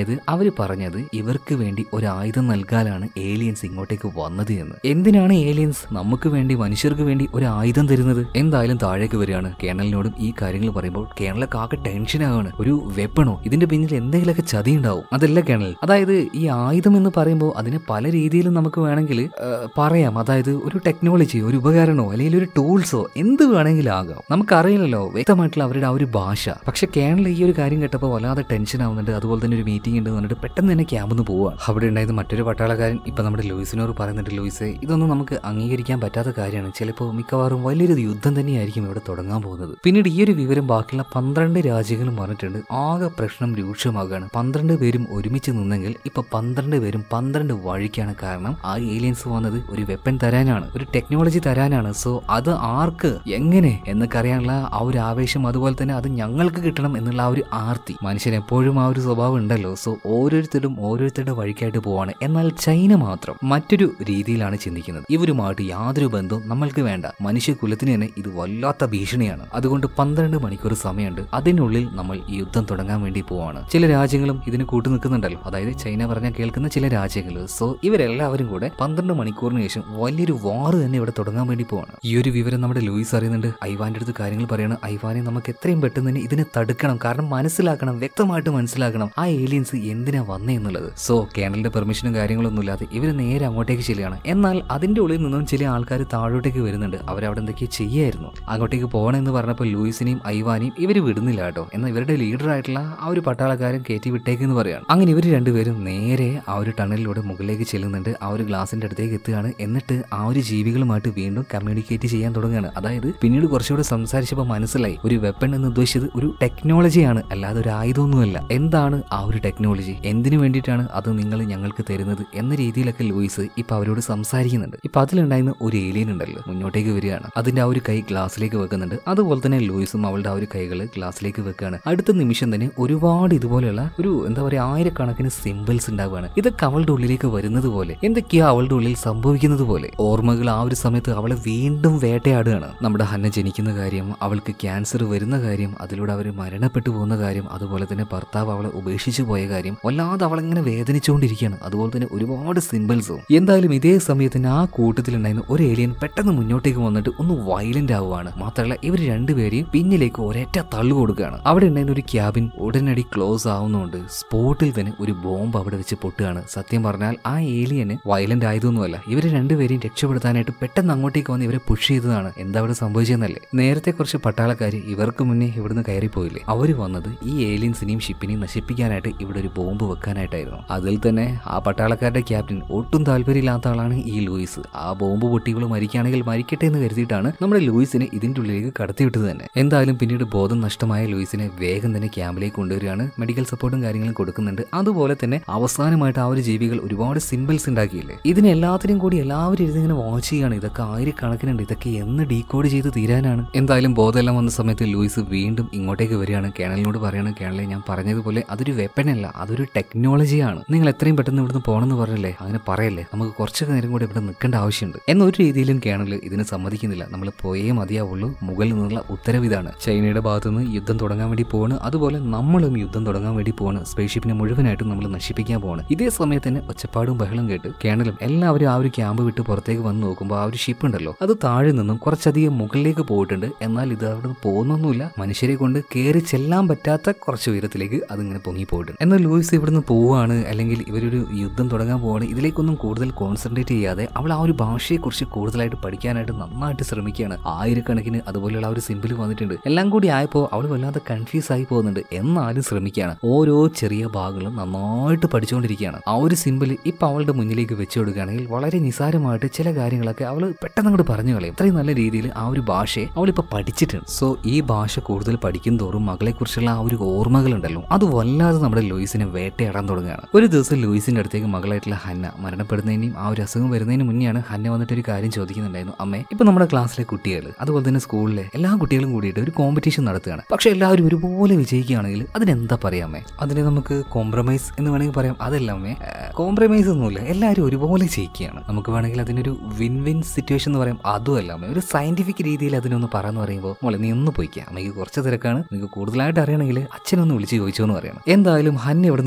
അവർ പറഞ്ഞത് ഇവർക്ക് വേണ്ടി ഒരു ആയുധം നൽകാനാണ് ഏലിയൻസ് ഇങ്ങോട്ടേക്ക് വന്നത് എന്ന് എന്തിനാണ് ഏലിയൻസ് നമുക്ക് വേണ്ടി മനുഷ്യർക്ക് വേണ്ടി ഒരു ആയുധം തരുന്നത് എന്തായാലും താഴേക്ക് വരികയാണ് കേണലിനോടും ഈ കാര്യങ്ങൾ പറയുമ്പോൾ കേണലൊക്കെ ആകെ ടെൻഷൻ ആവാണ് ഒരു വെപ്പണോ ഇതിന്റെ പിന്നിൽ എന്തെങ്കിലുമൊക്കെ ചതി ഉണ്ടാവും അതല്ല കേണൽ അതായത് ഈ ആയുധം എന്ന് പറയുമ്പോൾ അതിന് പല രീതിയിലും നമുക്ക് വേണമെങ്കിൽ ആ, പറയാം അതായത് ഒരു ടെക്നോളജി ഒരു ഉപകരണമോ അല്ലെങ്കിൽ ഒരു ടൂൾസോ എന്ത് വേണമെങ്കിലും ആകാം നമുക്കറിയില്ലല്ലോ വ്യക്തമായിട്ടുള്ള അവരുടെ ആ ഒരു ഭാഷ പക്ഷെ കേണൽ ഈ ഒരു കാര്യം കേട്ടപ്പോൾ വല്ലാതെ ടെൻഷൻ ആവുന്നുണ്ട് അതുപോലെ തന്നെ ഒരു മീറ്റിംഗ് ഉണ്ട് എന്ന് പറഞ്ഞിട്ട് പെട്ടെന്ന് തന്നെ ക്യാമ്പിൽ നിന്ന് പോവുകയാണ് അവിടെ ഉണ്ടായത് മറ്റൊരു പട്ടാളക്കാരൻ ഇപ്പൊ നമ്മുടെ ലൂയിസിനോട് പറയുന്നുണ്ട് ലൂയിസെ ഇതൊന്നും നമുക്ക് അംഗീകരിക്കാൻ പറ്റാത്ത കാര്യമാണ് ചിലപ്പോൾ മിക്കവാറും വലിയൊരു യുദ്ധം തന്നെയായിരിക്കും ഇവിടെ തുടങ്ങാൻ പോകുന്നത് പിന്നീട് ഈ ഒരു വിവരം ബാക്കിയുള്ള പന്ത്രണ്ട് രാജ്യങ്ങളും പറഞ്ഞിട്ടുണ്ട് ആകെ പ്രശ്നം രൂക്ഷമാകുകയാണ് പന്ത്രണ്ട് പേരും ഒരുമിച്ച് നിന്നെങ്കിൽ ഇപ്പൊ പന്ത്രണ്ട് പേരും പന്ത്രണ്ട് വഴിക്കാണ് കാരണം ആ ഏലിയൻസ് വന്നത് ഒരു വെപ്പൺ തരാനാണ് ഒരു ടെക്നോളജി തരാനാണ് സോ അത് ആർക്ക് എങ്ങനെ എന്നൊക്കെ അറിയാനുള്ള ആ ഒരു ആവേശം അതുപോലെ തന്നെ അത് ഞങ്ങൾക്ക് കിട്ടണം എന്നുള്ള ആ ഒരു ആർത്തി മനുഷ്യൻ എപ്പോഴും ആ ഒരു സ്വഭാവം ഉണ്ടല്ലോ സോ ഓരോരുത്തരും ഓരോരുത്തരുടെ വഴിക്കായിട്ട് പോവാണ് എന്നാൽ ചൈന മാത്രം മറ്റൊരു രീതിയിലാണ് ചിന്തിക്കുന്നത് ഇവരുമായിട്ട് യാതൊരു ബന്ധവും നമ്മൾക്ക് വേണ്ട മനുഷ്യകുലത്തിന് തന്നെ ഇത് വല്ലാത്ത ഭീഷണിയാണ് അതുകൊണ്ട് പന്ത്രണ്ട് മണിക്കൂർ സമയമുണ്ട് അതിനുള്ളിൽ നമ്മൾ ഈ യുദ്ധം തുടങ്ങാൻ വേണ്ടി പോവാണ് ചില രാജ്യങ്ങളും ഇതിന് കൂട്ടു നിൽക്കുന്നുണ്ടല്ലോ അതായത് ചൈന പറഞ്ഞാൽ കേൾക്കുന്ന ചില രാജ്യങ്ങൾ സോ ഇവരെല്ലാവരും കൂടെ പന്ത്രണ്ട് മണിക്കൂറിന് ശേഷം വലിയൊരു വാറ് തന്നെ ഇവിടെ തുടങ്ങാൻ വേണ്ടി പോവാണ് ഈ ഒരു വിവരം നമ്മുടെ ലൂയിസ് അറിയുന്നുണ്ട് ഐവാന്റെ അടുത്ത് കാര്യങ്ങൾ പറയണം ഐവാനെ നമുക്ക് എത്രയും പെട്ടെന്ന് തന്നെ ഇതിനെ തടുക്കണം കാരണം മനസ്സിലാക്കണം വ്യക്തമായിട്ട് മനസ്സിലാക്കണം ആ ഏലിയൻസ് എന്തിനാ വന്നേ എന്നുള്ളത് സോ കേണലിന്റെ പെർമിഷനും കാര്യങ്ങളൊന്നും ഇല്ലാതെ ഇവർ നേരെ അങ്ങോട്ടേക്ക് ചെല്ലുകയാണ് എന്നാൽ അതിന്റെ ഉള്ളിൽ നിന്നും ചില ആൾക്കാർ താഴോട്ടേക്ക് വരുന്നുണ്ട് അവരവിടെ എന്തൊക്കെയോ ചെയ്യായിരുന്നു അങ്ങോട്ടേക്ക് പോകണമെന്ന് പറഞ്ഞപ്പോൾ ലൂയിസിനെയും ഐവാനെയും ഇവർ വിടുന്നില്ല കേട്ടോ എന്നാൽ ഇവരുടെ ലീഡർ ആയിട്ടുള്ള ആ ഒരു പട്ടാളക്കാരൻ കയറ്റി വിട്ടേക്കെന്ന് പറയാണ് അങ്ങനെ ഇവർ രണ്ടുപേരും നേരെ ആ ഒരു ടണലിലൂടെ മുകളിലേക്ക് ചെല്ലുന്നുണ്ട് ആ ഒരു ഗ്ലാസിന്റെ അടുത്തേക്ക് എത്തുകയാണ് എന്നിട്ട് ആ ഒരു ജീവികളുമായിട്ട് വീണ്ടും കമ്മ്യൂണിക്കേറ്റ് ചെയ്യാൻ തുടങ്ങുകയാണ് അതായത് പിന്നീട് കുറച്ചുകൂടെ സംസാരിച്ചപ്പോൾ മനസ്സിലായി ഒരു വെപ്പൺ എന്ന് ഉദ്ദേശിച്ചത് ഒരു ടെക്നോളജിയാണ് അല്ലാതെ ഒരു ആയുധമൊന്നുമല്ല എന്താണ് ആ ഒരു ടെക്നോളജി എന്തിനു വേണ്ടിയിട്ടാണ് അത് നിങ്ങൾ ഞങ്ങൾക്ക് തരുന്നത് എന്ന രീതിയിലൊക്കെ ലൂയിസ് ഇപ്പൊ അവരോട് സംസാരിക്കുന്നുണ്ട് ഇപ്പൊ അതിലുണ്ടായിരുന്ന ഒരു ഏലിയൻ ഉണ്ടല്ലോ മുന്നോട്ടേക്ക് വരികയാണ് അതിന്റെ ആ ഒരു കൈ ഗ്ലാസ്സിലേക്ക് വെക്കുന്നുണ്ട് അതുപോലെ തന്നെ ലൂയിസും അവളുടെ ആ ഒരു കൈകൾ ഗ്ലാസ്സിലേക്ക് വെക്കുകയാണ് അടുത്ത നിമിഷം തന്നെ ഒരുപാട് ഇതുപോലെയുള്ള ഒരു എന്താ പറയുക ആയിരക്കണക്കിന് സിമ്പിൾസ് ഉണ്ടാവുകയാണ് ഇതൊക്കെ അവളുടെ ഉള്ളിലേക്ക് വരുന്നത് പോലെ എന്തൊക്കെയാ അവളുടെ ഉള്ളിൽ സംഭവിക്കുന്നത് പോലെ ഓർമ്മകൾ ആ ഒരു സമയത്ത് അവളെ വീണ്ടും വേട്ടയാടുകയാണ് നമ്മുടെ ഹന്ന ജനിക്കുന്ന കാര്യം അവൾക്ക് ക്യാൻസർ വരുന്ന കാര്യം അതിലൂടെ അവർ മരണപ്പെട്ടു പോകുന്ന കാര്യം അതുപോലെ തന്നെ ഭർത്താവ് അവളെ ഉപേക്ഷിച്ചു പോയ കാര്യം വല്ലാതെ അവളിങ്ങനെ വേദനിച്ചുകൊണ്ടിരിക്കുകയാണ് അതുപോലെ തന്നെ ഒരുപാട് സിമ്പിൾസും എന്തായാലും ഇതേ സമയത്ത് തന്നെ ആ കൂട്ടത്തിലുണ്ടായിരുന്ന ഒരു ഏലിയൻ പെട്ടെന്ന് മുന്നോട്ടേക്ക് വന്നിട്ട് ഒന്ന് വയലന്റ് ആവുകയാണ് മാത്രമല്ല ഇവർ രണ്ടുപേരെയും പിന്നിലേക്ക് ഒരേറ്റ തള്ളു കൊടുക്കുകയാണ് അവിടെ ഉണ്ടായിരുന്ന ഒരു ക്യാബിൻ ഉടനടി ക്ലോസ് ആവുന്നതുകൊണ്ട് സ്പോട്ടിൽ തന്നെ ഒരു ബോംബ് അവിടെ വെച്ച് പൊട്ടുകയാണ് സത്യം പറഞ്ഞാൽ ആ ഏലിയന് വയലന്റ് ആയതൊന്നുമല്ല ഇവരെ രണ്ടുപേരെയും രക്ഷപ്പെടുത്താനായിട്ട് പെട്ടെന്ന് അങ്ങോട്ടേക്ക് വന്ന് ഇവരെ പുഷ് ചെയ്തതാണ് എന്താ അവിടെ സംഭവിച്ചെന്നല്ലേ നേരത്തെ കുറച്ച് പട്ടാളക്കാര് ഇവർക്ക് മുന്നേ ഇവിടുന്ന് കയറിപ്പോയില്ലേ അവര് വന്നത് ഈ ഏലിയൻസിനെയും ഷിപ്പിനെയും നശിപ്പിക്കാനായിട്ട് ഇവിടെ ഒരു ബോംബ് വെക്കാനായിട്ടായിരുന്നു അതിൽ തന്നെ ആ പട്ടാളക്കാരുടെ ക്യാപ്റ്റൻ ഒട്ടും താല്പര്യമില്ലാത്ത ആളാണ് ഈ ലൂയിസ് ആ ബോംബ് പൊട്ടികൾ മരിക്കുകയാണെങ്കിൽ മരിക്കട്ടെ എന്ന് കരുതിയിട്ടാണ് നമ്മുടെ ലൂയിസിനെ ഇതിന്റെ ഉള്ളിലേക്ക് കടത്തിവിട്ടത് തന്നെ എന്തായാലും പിന്നീട് ബോധം നഷ്ടമായ ലൂയിസിനെ വേഗം തന്നെ ക്യാമ്പിലേക്ക് കൊണ്ടുവരികയാണ് മെഡിക്കൽ സപ്പോർട്ടും കാര്യങ്ങളും കൊടുക്കുന്നുണ്ട് അതുപോലെ തന്നെ അവസാനമായിട്ട് ആ ഒരു ജീവികൾ ഒരുപാട് സിമ്പിൾസ് ഉണ്ടാക്കിയില്ലേ ഇതിനെ എല്ലാത്തിനും കൂടി എല്ലാവരും ഇരുന്നിങ്ങനെ വാച്ച് ചെയ്യാണ് ഇതൊക്കെ ആയിരക്കണക്കിനുണ്ട് ഇതൊക്കെ എന്ന് ഡീകോഡ് ചെയ്ത് തീരാനാണ് എന്തായാലും ബോധമെല്ലാം വന്ന സമയത്ത് ലൂയിസ് വീണ്ടും ഇങ്ങോട്ടേക്ക് വരികയാണ് കേണലിനോട് പറയാണ് കേണലെ ഞാൻ പറഞ്ഞതുപോലെ അതൊരു വെപ്പൺ അല്ല അതൊരു ടെക്നോളജിയാണ് നിങ്ങൾ എത്രയും പെട്ടെന്ന് ഇവിടുന്ന് പോകണമെന്ന് പറഞ്ഞല്ലേ അങ്ങനെ പറയല്ലേ നമുക്ക് കുറച്ചൊക്കെ നേരം കൂടി ഇവിടെ നിൽക്കേണ്ട ആവശ്യമുണ്ട് എന്നൊരു രീതിയിലും കേണൽ ഇതിന് സമ്മതിക്കുന്നില്ല നമ്മൾ പോയേ മതിയാവുള്ളൂ മുകളിൽ നിന്നുള്ള ഉത്തരവ് ഇതാണ് ചൈനയുടെ ഭാഗത്തുനിന്ന് യുദ്ധം തുടങ്ങാൻ വേണ്ടി പോവാണ് അതുപോലെ നമ്മളും യുദ്ധം തുടങ്ങാൻ വേണ്ടി പോവാണ് സ്പേസ് ഷിപ്പിനെ മുഴുവനായിട്ടും നമ്മൾ നശിപ്പിക്കാൻ പോവാണ് ഇതേ സമയത്ത് തന്നെ ഒച്ചപ്പാടും ബഹളം കേട്ട് കേണലും എല്ലാവരും ആ ഒരു ക്യാമ്പ് വിട്ട് പുറത്തേക്ക് വന്ന് നോക്കുമ്പോൾ ആ ഒരു ഷിപ്പ് ഉണ്ടല്ലോ അത് താഴെ നിന്നും കുറച്ചധികം മുകളിലേക്ക് പോയിട്ടുണ്ട് എന്നാൽ ഇത് അവിടെ നിന്ന് പോകുന്നൊന്നുമില്ല മനുഷ്യരെ കൊണ്ട് കയറി ചെല്ലാൻ പറ്റാത്ത കുറച്ച് ഉയരത്തിലേക്ക് അതിങ്ങനെ പൊങ്ങി പോയിട്ടുണ്ട് എന്നാൽ ലൂയിസ് ഇവിടുന്ന് പോവാണ് അല്ലെങ്കിൽ ഇവരൊരു യുദ്ധം തുടങ്ങാൻ പോവാണ് ഇതിലേക്കൊന്നും കൂടുതൽ കോൺസെൻട്രേറ്റ് ചെയ്യാതെ അവൾ ആ ഒരു ഭാഷയെക്കുറിച്ച് കൂടുതലായിട്ട് പഠിക്കാനായിട്ട് നന്നായിട്ട് ശ്രമിക്കുകയാണ് ആയിരക്കണക്കിന് അതുപോലെയുള്ള ആ ഒരു സിമ്പിൾ വന്നിട്ടുണ്ട് എല്ലാം കൂടി ആയപ്പോൾ അവൾ വല്ലാതെ കൺഫ്യൂസ് ആയി പോകുന്നുണ്ട് എന്നാലും ശ്രമിക്കുകയാണ് ഓരോ ചെറിയ ഭാഗങ്ങളും നന്നായിട്ട് പഠിച്ചുകൊണ്ടിരിക്കുകയാണ് ആ ഒരു സിമ്പിൾ ഇപ്പൊ അവളുടെ മുന്നിലേക്ക് വെച്ചു കൊടുക്കുകയാണെങ്കിൽ വളരെ നിസാരമായിട്ട് ചില കാര്യങ്ങളൊക്കെ അവൾ പെട്ടെന്ന് അങ്ങോട്ട് പറഞ്ഞു കളയും അത്രയും നല്ല രീതിയിൽ ആ ഒരു ഭാഷയെ അവളിപ്പോൾ പഠിച്ചിട്ടുണ്ട് സോ ഈ ഭാഷ കൂടുതൽ പഠിക്കും തോറും മകളെക്കുറിച്ചുള്ള ആ ഒരു ഓർമ്മകളുണ്ടല്ലോ അത് വല്ലാതെ നമ്മുടെ ലൂയിസിനെ വേട്ടയാടാൻ തുടങ്ങുകയാണ് ഒരു ദിവസം ലൂയിസിന്റെ അടുത്തേക്ക് മകളായിട്ടുള്ള ഹന്ന മരണപ്പെടുന്നതിനും ആ ഒരു അസുഖം വരുന്നതിന് മുന്നെയാണ് ഹന്ന വന്നിട്ട് ഒരു കാര്യം ചോദിക്കുന്നുണ്ടായിരുന്നു അമ്മേ ഇപ്പൊ നമ്മുടെ ക്ലാസ്സിലെ കുട്ടികൾ അതുപോലെ തന്നെ സ്കൂളിലെ എല്ലാ കുട്ടികളും കൂടിയിട്ട് ഒരു കോമ്പറ്റീഷൻ നടത്തുകയാണ് പക്ഷെ എല്ലാവരും ഒരുപോലെ വിജയിക്കുകയാണെങ്കിൽ അതിനെന്താ പറയാമേ അതിനെ നമുക്ക് കോംപ്രമൈസ് എന്ന് വേണമെങ്കിൽ പറയാം അതല്ല അമ്മേ കോംപ്രമൈസ് ഒന്നുമില്ല എല്ലാവരും ഒരുപോലെ ജയിക്കുകയാണ് നമുക്ക് വേണമെങ്കിൽ അതിനൊരു വിൻ വിൻ സിറ്റുവേഷൻ എന്ന് പറയാം അതുമല്ല അമ്മേ ഒരു സയന്റിഫിക് രീതിയിൽ അതിനൊന്ന് പറയാന്ന് പറയുമ്പോൾ മോളെ നീ ഒന്ന് പോയിക്കാം അമ്മയ്ക്ക് കുറച്ച് തിരക്കാണ് നിങ്ങൾക്ക് കൂടുതലായിട്ട് അറിയണമെങ്കിൽ അച്ഛനൊന്ന് വിളിച്ച് ചോദിച്ചോ എന്ന് പറയണം എന്തായാലും ഹന്ന ഇവിടുന്ന്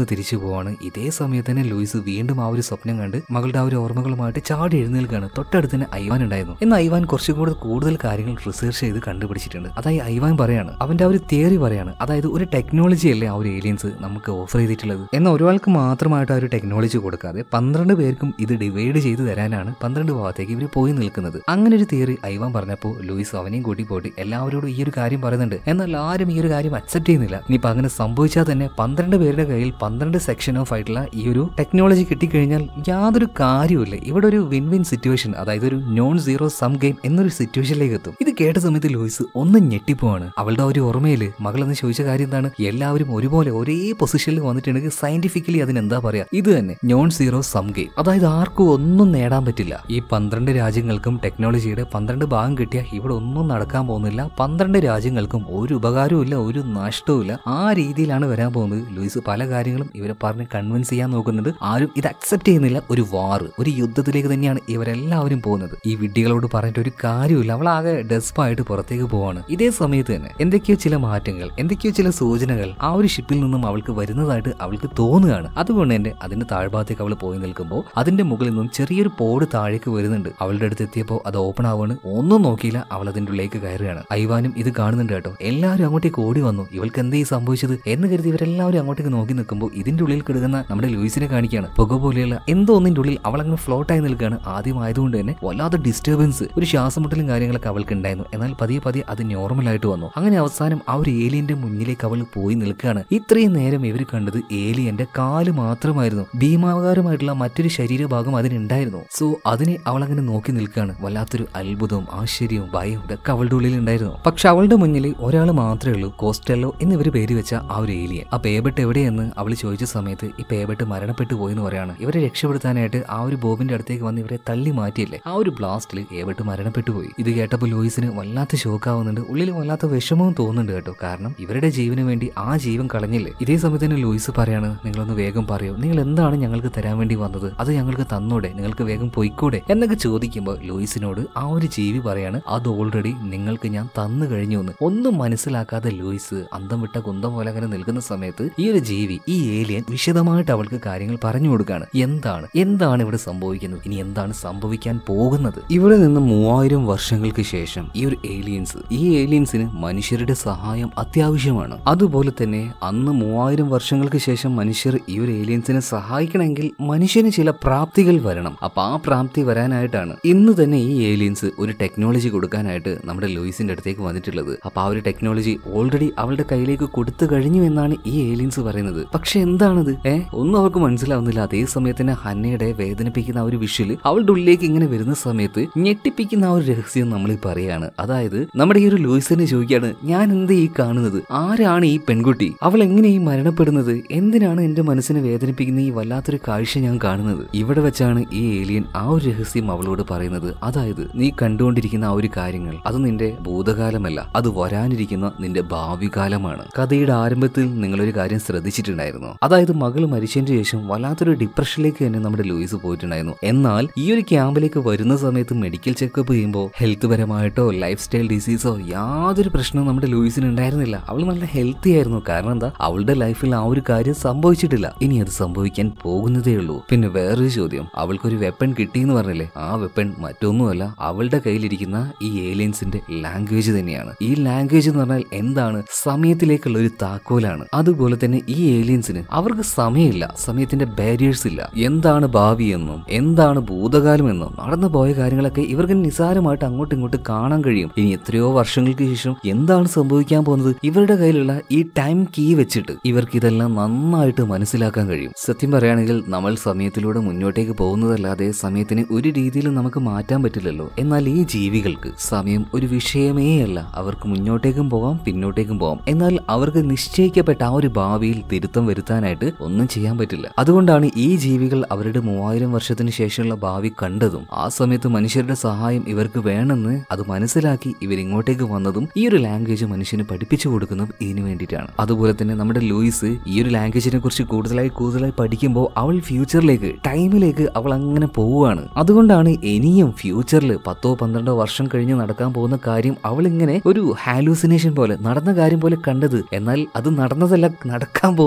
തിരിച്ചു പോവാണ് ഇതേ സമയത്ത് തന്നെ ലൂയിസ് വീണ്ടും ആ ഒരു സ്വപ്നം കണ്ട് മകളുടെ ആ ഒരു ഓർമ്മകളുമായിട്ട് ചാടി എഴുന്നേൽക്കാണ് തൊട്ടടുത്ത് തന്നെ ഐവാൻ ഉണ്ടായിരുന്നു എന്നാൽ ഐവാൻ കുറച്ചും കൂടെ കൂടുതൽ കാര്യങ്ങൾ റിസർച്ച് ചെയ്ത് കണ്ടുപിടിച്ചിട്ടുണ്ട് അതായത് ഐവാൻ പറയാണ് അവന്റെ ആ ഒരു തിയറി പറയാണ് അതായത് ഒരു ടെക്നോളജി അല്ലേ ആ ഒരു ഏലിയൻസ് നമുക്ക് ഓഫർ ചെയ്തിട്ടുള്ളത് എന്നാൽ ഒരാൾക്ക് മാത്രമായിട്ട് ആ ഒരു ടെക്നോളജി കൊടുക്കാതെ പന്ത്രണ്ട് പേർക്കും ഇത് ഡിവൈഡ് ചെയ്ത് തരാനാണ് പന്ത്രണ്ട് ഭാഗത്തേക്ക് ഇവർ പോയി നിൽക്കുന്നത് അങ്ങനെ ഒരു തിയറി ഐവാൻ പറഞ്ഞപ്പോൾ ലൂയിസ് അവനെയും കൂട്ടി പോയിട്ട് എല്ലാവരോടും ഈ ഒരു കാര്യം പറയുന്നുണ്ട് എന്നാൽ ആരും ഈ ഒരു കാര്യം അക്സെപ്റ്റ് ചെയ്യുന്നില്ല ഇനിയിപ്പോൾ അങ്ങനെ സംഭവിച്ചാൽ തന്നെ പന്ത്രണ്ട് പേരുടെ കയ്യിൽ പന്ത്രണ്ട് സെക്ഷൻ ഓഫ് ആയിട്ടുള്ള ഈ ഒരു ടെക്നോളജി കിട്ടിക്കഴിഞ്ഞാൽ യാതൊരു കാര്യവുമില്ല ഇവിടെ ഒരു വിൻ വിൻ സിറ്റുവേഷൻ അതായത് ഒരു നോൺ സീറോ സം ഗെയിം എന്നൊരു സിറ്റുവേഷനിലേക്ക് എത്തും ഇത് കേട്ട സമയത്ത് ലൂയിസ് ഒന്ന് ഞെട്ടിപ്പോവാണ് അവളുടെ ആ ഒരു ഓർമ്മയിൽ മകളെന്ന് ചോദിച്ച കാര്യം എന്താണ് എല്ലാവരും ഒരുപോലെ ഒരേ പൊസിഷനിൽ വന്നിട്ടുണ്ടെങ്കിൽ സയന്റിഫിക്കലി അതിനെന്താ പറയാ ഇത് തന്നെ നോൺ സീറോ സം ഗെയിം അതായത് ആർക്കും ഒന്നും നേടാൻ പറ്റില്ല ഈ പന്ത്രണ്ട് രാജ്യങ്ങൾക്കും ടെക്നോളജിയുടെ പന്ത്രണ്ട് ഭാഗം കിട്ടിയാൽ ഇവിടെ ഒന്നും നടക്കാൻ പോകുന്നില്ല പന്ത്രണ്ട് രാജ്യങ്ങൾക്കും ഒരു ഉപകാരവും ഇല്ല ഒരു നഷ്ടവും ഇല്ല ആ രീതിയിലാണ് വരാൻ പോകുന്നത് ലൂയിസ് പല കാര്യങ്ങളും ഇവരെ പറഞ്ഞ് കൺവിൻസ് ചെയ്യാൻ നോക്കുന്നുണ്ട് ആരും ഇത് അക്സെപ്റ്റ് ചെയ്യുന്നില്ല ഒരു വാർ ഒരു യുദ്ധത്തിലേക്ക് തന്നെയാണ് ഇവരെല്ലാവരും പോകുന്നത് ഈ വിഡ്ഢികളോട് പറഞ്ഞിട്ട് ഒരു കാര്യമില്ല അവൾ ആകെ ഡെസ്പായിട്ട് പുറത്തേക്ക് പോവാണ് ഇതേ സമയത്ത് തന്നെ എന്തൊക്കെയോ ചില മാറ്റങ്ങൾ എന്തൊക്കെയോ ചില സൂചനകൾ ആ ഒരു ഷിപ്പിൽ നിന്നും അവൾക്ക് വരുന്നതായിട്ട് അവൾക്ക് തോന്നുകയാണ് അതുകൊണ്ട് തന്നെ അതിന്റെ താഴ്ഭാഗത്തേക്ക് അവൾ പോയി നിൽക്കുമ്പോൾ അതിന്റെ മുകളിൽ നിന്നും ചെറിയൊരു പോട് താഴേക്ക് വരുന്നുണ്ട് അവളുടെ അടുത്ത് എത്തിയപ്പോൾ അത് ഓപ്പൺ ആവാണ് ഒന്നും നോക്കിയില്ല അവൾ അതിന്റെ ഉള്ളിലേക്ക് കയറുകയാണ് ഐവാനും ഇത് കാണുന്നുണ്ട് കേട്ടോ എല്ലാവരും അങ്ങോട്ടേക്ക് ഓടി വന്നു ഇവൾക്ക് എന്തേ ഈ സംഭവിച്ചത് എന്ന് കരുതി ഇവരെല്ലാവരും അങ്ങോട്ടേക്ക് നോക്കി നിൽക്കുമ്പോൾ ഇതിന്റെ ഉള്ളിൽ കിടക്കുന്ന നമ്മുടെ ലൂയിസിനെ കാണിക്കുകയാണ് പുക പോലെയുള്ള എന്തോ ഒന്നിന്റെ ഉള്ളിൽ അവൾ അങ്ങനെ ഫ്ലോട്ട് ആയി നിൽക്കുകയാണ് ആദ്യം ആയതുകൊണ്ട് തന്നെ വല്ലാത്ത ഡിസ്റ്റർബൻസ് ഒരു ശ്വാസമുട്ടലും കാര്യങ്ങളൊക്കെ അവൾക്ക് ഉണ്ടായിരുന്നു എന്നാൽ പതിയെ പതിയെ അത് നോർമൽ ആയിട്ട് വന്നു അങ്ങനെ അവസാനം ആ ഒരു ഏലിയന്റെ മുന്നിലേക്ക് അവൾ പോയി നിൽക്കുകയാണ് ഇത്രയും നേരം ഇവർ കണ്ടത് ഏലിയന്റെ കാല് മാത്രമായിരുന്നു ഭീമാകാരമായിട്ടുള്ള മറ്റൊരു ശരീരഭാഗം അതിനുണ്ടായിരുന്നു സോ അതിനെ അവൾ അങ്ങനെ നോക്കി നിൽക്കുകയാണ് വല്ലാത്തൊരു അത്ഭുതവും ആശ്ചര്യവും ഭയവും ഇതൊക്കെ അവളുടെ ഉള്ളിൽ ഉണ്ടായിരുന്നു പക്ഷെ അവളുടെ മുന്നിൽ ഒരാൾ മാത്രമേ ഉള്ളൂ കോസ്റ്റെല്ലോ എന്നിവർ പേര് വെച്ച ആ ഒരു ഏലിയൻ ആ പേബട്ട് എവിടെയെന്ന് അവൾ ചോദിച്ച സമയത്ത് ഈ പേബട്ട് മരണപ്പെട്ടു പോയി എന്ന് പറയാണ് ഇവരെ രക്ഷപ്പെടുത്താനായിട്ട് ആ ഒരു ബോബിന്റെ അടുത്തേക്ക് വന്ന് ഇവരെ തള്ളി മാറ്റിയില്ലേ ആ ഒരു ബ്ലാസ്റ്റിൽ ഏബട്ട് മരണപ്പെട്ടു പോയി ഇത് കേട്ടപ്പോൾ ലൂയിസിന് വല്ലാത്ത ഷോക്കാവുന്നുണ്ട് ഉള്ളിൽ വല്ലാത്ത വിഷമവും തോന്നുന്നുണ്ട് കേട്ടോ കാരണം ഇവരുടെ ജീവന് വേണ്ടി ആ ജീവൻ കളഞ്ഞില്ലേ ഇതേ സമയത്ത് തന്നെ ലൂയിസ് പറയാണ് നിങ്ങളൊന്ന് വേഗം പറയൂ നിങ്ങൾ എന്താണ് ഞങ്ങൾക്ക് തരാൻ വേണ്ടി വന്നത് അത് ഞങ്ങൾക്ക് തന്നൂടെ നിങ്ങൾക്ക് വേഗം പൊയ്ക്കൂടെ എന്നൊക്കെ ചോദിക്കുമ്പോൾ ലൂയിസിനോട് ആ ഒരു ജീവി പറയാണ് അത് ഓൾറെഡി നിങ്ങൾക്ക് ഞാൻ തന്നു കഴിഞ്ഞു എന്ന് ഒന്നും മനസ്സിലാക്കാതെ ലൂയിസ് അന്തം വിട്ട കുന്തം പോലെ അങ്ങനെ നിൽക്കുന്ന സമയത്ത് ഈ ഒരു ജീവി ഈ ഏലിയൻ വിശദമായിട്ട് അവൾക്ക് കാര്യങ്ങൾ പറഞ്ഞു കൊടുക്കുകയാണ് എന്താണ് എന്താണ് ഇവിടെ സംഭവിക്കുന്നത് ഇനി എന്താണ് സംഭവിക്കാൻ പോകുന്നത് ഇവിടെ നിന്ന് മൂവായിരം വർഷങ്ങൾക്ക് ശേഷം ഈ ഒരു ഏലിയൻസ് ഈ ഏലിയൻസിന് മനുഷ്യരുടെ സഹായം അത്യാവശ്യമാണ് അതുപോലെ തന്നെ അന്ന് മൂവായിരം വർഷങ്ങൾക്ക് ശേഷം മനുഷ്യർ ഈ ഒരു ഏലിയൻസിനെ സഹായിക്കണമെങ്കിൽ മനുഷ്യന് ചില പ്രാപ്തികൾ വരണം അപ്പൊ ആ പ്രാപ്തി വരാനായിട്ടാണ് ഇന്ന് തന്നെ ഈ ഏലിയൻസ് ഒരു ടെക്നോളജി കൊടുക്കാനായിട്ട് നമ്മുടെ ലൂയിസിന്റെ അടുത്തേക്ക് വന്നിട്ടുള്ളത് അപ്പൊ ആ ഒരു ടെക്നോളജി ഓൾറെഡി അവളുടെ കയ്യിലേക്ക് കൊടുത്തു കഴിഞ്ഞു എന്നാണ് ഈ ഏലിയൻസ് പറയുന്നത് പക്ഷെ എന്താണത് ഏ ഒന്നും അവർക്ക് മനസ്സിലാവുന്നില്ല അതേ സമയത്ത് തന്നെ ഹന്നയുടെ വേദനിപ്പിക്കുന്ന ആ ഒരു വിഷ്വല് അവളുടെ ഉള്ളിലേക്ക് ഇങ്ങനെ വരുന്ന സമയത്ത് ഞെട്ടിപ്പിക്കുന്ന ആ ഒരു രഹസ്യം നമ്മൾ ഈ പറയാണ് അതായത് നമ്മുടെ ഈ ഒരു ലൂയിസിനെ ചോദിക്കാണ് ഞാൻ എന്ത് ഈ കാണുന്നത് ആരാണ് ഈ പെൺകുട്ടി അവൾ എങ്ങനെ ഈ മരണപ്പെടുന്നത് എന്തിനാണ് എന്റെ മനസ്സിനെ വേദനിപ്പിക്കുന്ന ഈ വല്ലാത്തൊരു കാഴ്ച ഞാൻ കാണുന്നത് ഇവിടെ വെച്ചാണ് ഈ ഏലിയൻ ആ ഒരു രഹസ്യം അവളോട് പറയുന്നത് അതായത് നീ കണ്ടുകൊണ്ടിരിക്കുന്ന ആ ഒരു കാര്യങ്ങൾ അത് നിന്റെ ഭൂതകാലമല്ല അത് വരാനിരിക്കുന്ന നിന്റെ ഭാവി കാലമാണ് കഥയുടെ ആരംഭത്തിൽ നിങ്ങളൊരു കാര്യം ശ്രദ്ധിച്ചിട്ടുണ്ടായിരുന്നു അതായത് മകൾ മരിച്ചതിന് ശേഷം വല്ലാത്തൊരു ഡിപ്രഷനിലേക്ക് തന്നെ നമ്മുടെ ലൂയിസ് പോയിട്ടുണ്ടായിരുന്നു എന്നാൽ ഈ ഒരു ക്യാമ്പിലേക്ക് വരുന്ന സമയത്ത് മെഡിക്കൽ ചെക്കപ്പ് ചെയ്യുമ്പോൾ ഹെൽത്ത് പരമായിട്ടോ ലൈഫ് സ്റ്റൈൽ ഡിസീസോ യാതൊരു പ്രശ്നവും നമ്മുടെ ലൂയിസിന് ഉണ്ടായിരുന്നില്ല അവൾ നല്ല ഹെൽത്തി ആയിരുന്നു കാരണം എന്താ അവളുടെ ലൈഫിൽ ആ ഒരു കാര്യം സംഭവിച്ചിട്ടില്ല ഇനി അത് സംഭവിക്കാൻ പോകുന്നതേ ഉള്ളൂ പിന്നെ വേറൊരു ചോദ്യം അവൾക്കൊരു വെപ്പൺ കിട്ടിയെന്ന് പറഞ്ഞില്ലേ ആ വെപ്പൺ മറ്റൊന്നുമല്ല അവളുടെ കയ്യിലിരിക്കുന്ന ഈ ഏലിയൻസിന്റെ ലാംഗ്വേജ് തന്നെയാണ് ഈ ലാംഗ്വേജ് എന്ന് പറഞ്ഞാൽ എന്താണ് സമയത്തിലേക്കുള്ള ഒരു താക്കോലാണ് അതുപോലെ തന്നെ ഈ ഏലിയൻസിന് അവർക്ക് സമയമില്ല സമയത്തിന്റെ ബാരിയേഴ്സ് ഇല്ല എന്താണ് ഭാവി എന്നും എന്താണ് ഭൂതകാലം എന്നും നടന്നു പോയ കാര്യങ്ങളൊക്കെ ഇവർക്ക് നിസാരമായിട്ട് അങ്ങോട്ടും ഇങ്ങോട്ടും കാണാൻ കഴിയും ഇനി എത്രയോ വർഷങ്ങൾക്ക് ശേഷം എന്താണ് സംഭവിക്കാൻ പോകുന്നത് ഇവരുടെ കയ്യിലുള്ള ഈ ടൈം കീ വെച്ചിട്ട് ഇവർക്ക് ഇതെല്ലാം നന്നായിട്ട് മനസ്സിലാക്കാൻ കഴിയും സത്യം പറയുകയാണെങ്കിൽ നമ്മൾ സമയത്തിലൂടെ മുന്നോട്ടേക്ക് പോകുന്നതല്ലാതെ സമയത്തിനെ ഒരു രീതിയിലും നമുക്ക് മാറ്റാൻ പറ്റില്ലല്ലോ എന്നാൽ ഈ ജീവികൾക്ക് സമയം ഒരു വിഷയമേ അല്ല അവർക്ക് മുന്നോട്ടേക്കും പോകാം പിന്നോട്ടേക്കും പോകാം എന്നാൽ അവർക്ക് നിശ്ചയിക്കപ്പെട്ട ആ ഒരു ഭാവിയിൽ തിരുത്തം വരുത്താനായിട്ട് ഒന്നും ചെയ്യാൻ പറ്റില്ല അതുകൊണ്ടാണ് ഈ ജീവികൾ അവരുടെ മൂവായിരം വർഷത്തിന് ശേഷമുള്ള ഭാവി കണ്ടതും ആ സമയത്ത് മനുഷ്യരുടെ സഹായം ഇവർക്ക് വേണമെന്ന് അത് മനസ്സിലാക്കി ഇവരിങ്ങോട്ടേക്ക് വന്നതും ഈ ഒരു ലാംഗ്വേജ് മനുഷ്യന് പഠിപ്പിച്ചു കൊടുക്കുന്നതും ഇതിനു വേണ്ടിയിട്ടാണ് അതുപോലെ തന്നെ നമ്മുടെ ലൂയിസ് ഈ ഒരു ലാംഗ്വേജിനെ കുറിച്ച് കൂടുതലായി കൂടുതലായി പഠിക്കുമ്പോൾ അവൾ ഫ്യൂച്ചറിലേക്ക് ടൈമിലേക്ക് അവൾ അങ്ങനെ പോവുകയാണ് അതുകൊണ്ടാണ് ഇനിയും ഫ്യൂച്ചറിൽ പത്തോ പന്ത്രണ്ടോ വർഷം കഴിഞ്ഞ് നടക്കാൻ പോകുന്ന കാര്യം അവൾ ഇങ്ങനെ ഒരു ഹാലൂസിനേഷൻ പോലെ നടന്ന കാര്യം പോലെ കണ്ടത് എന്നാൽ അത് നടന്നതല്ല നടക്കാൻ പോകുന്നതാണ്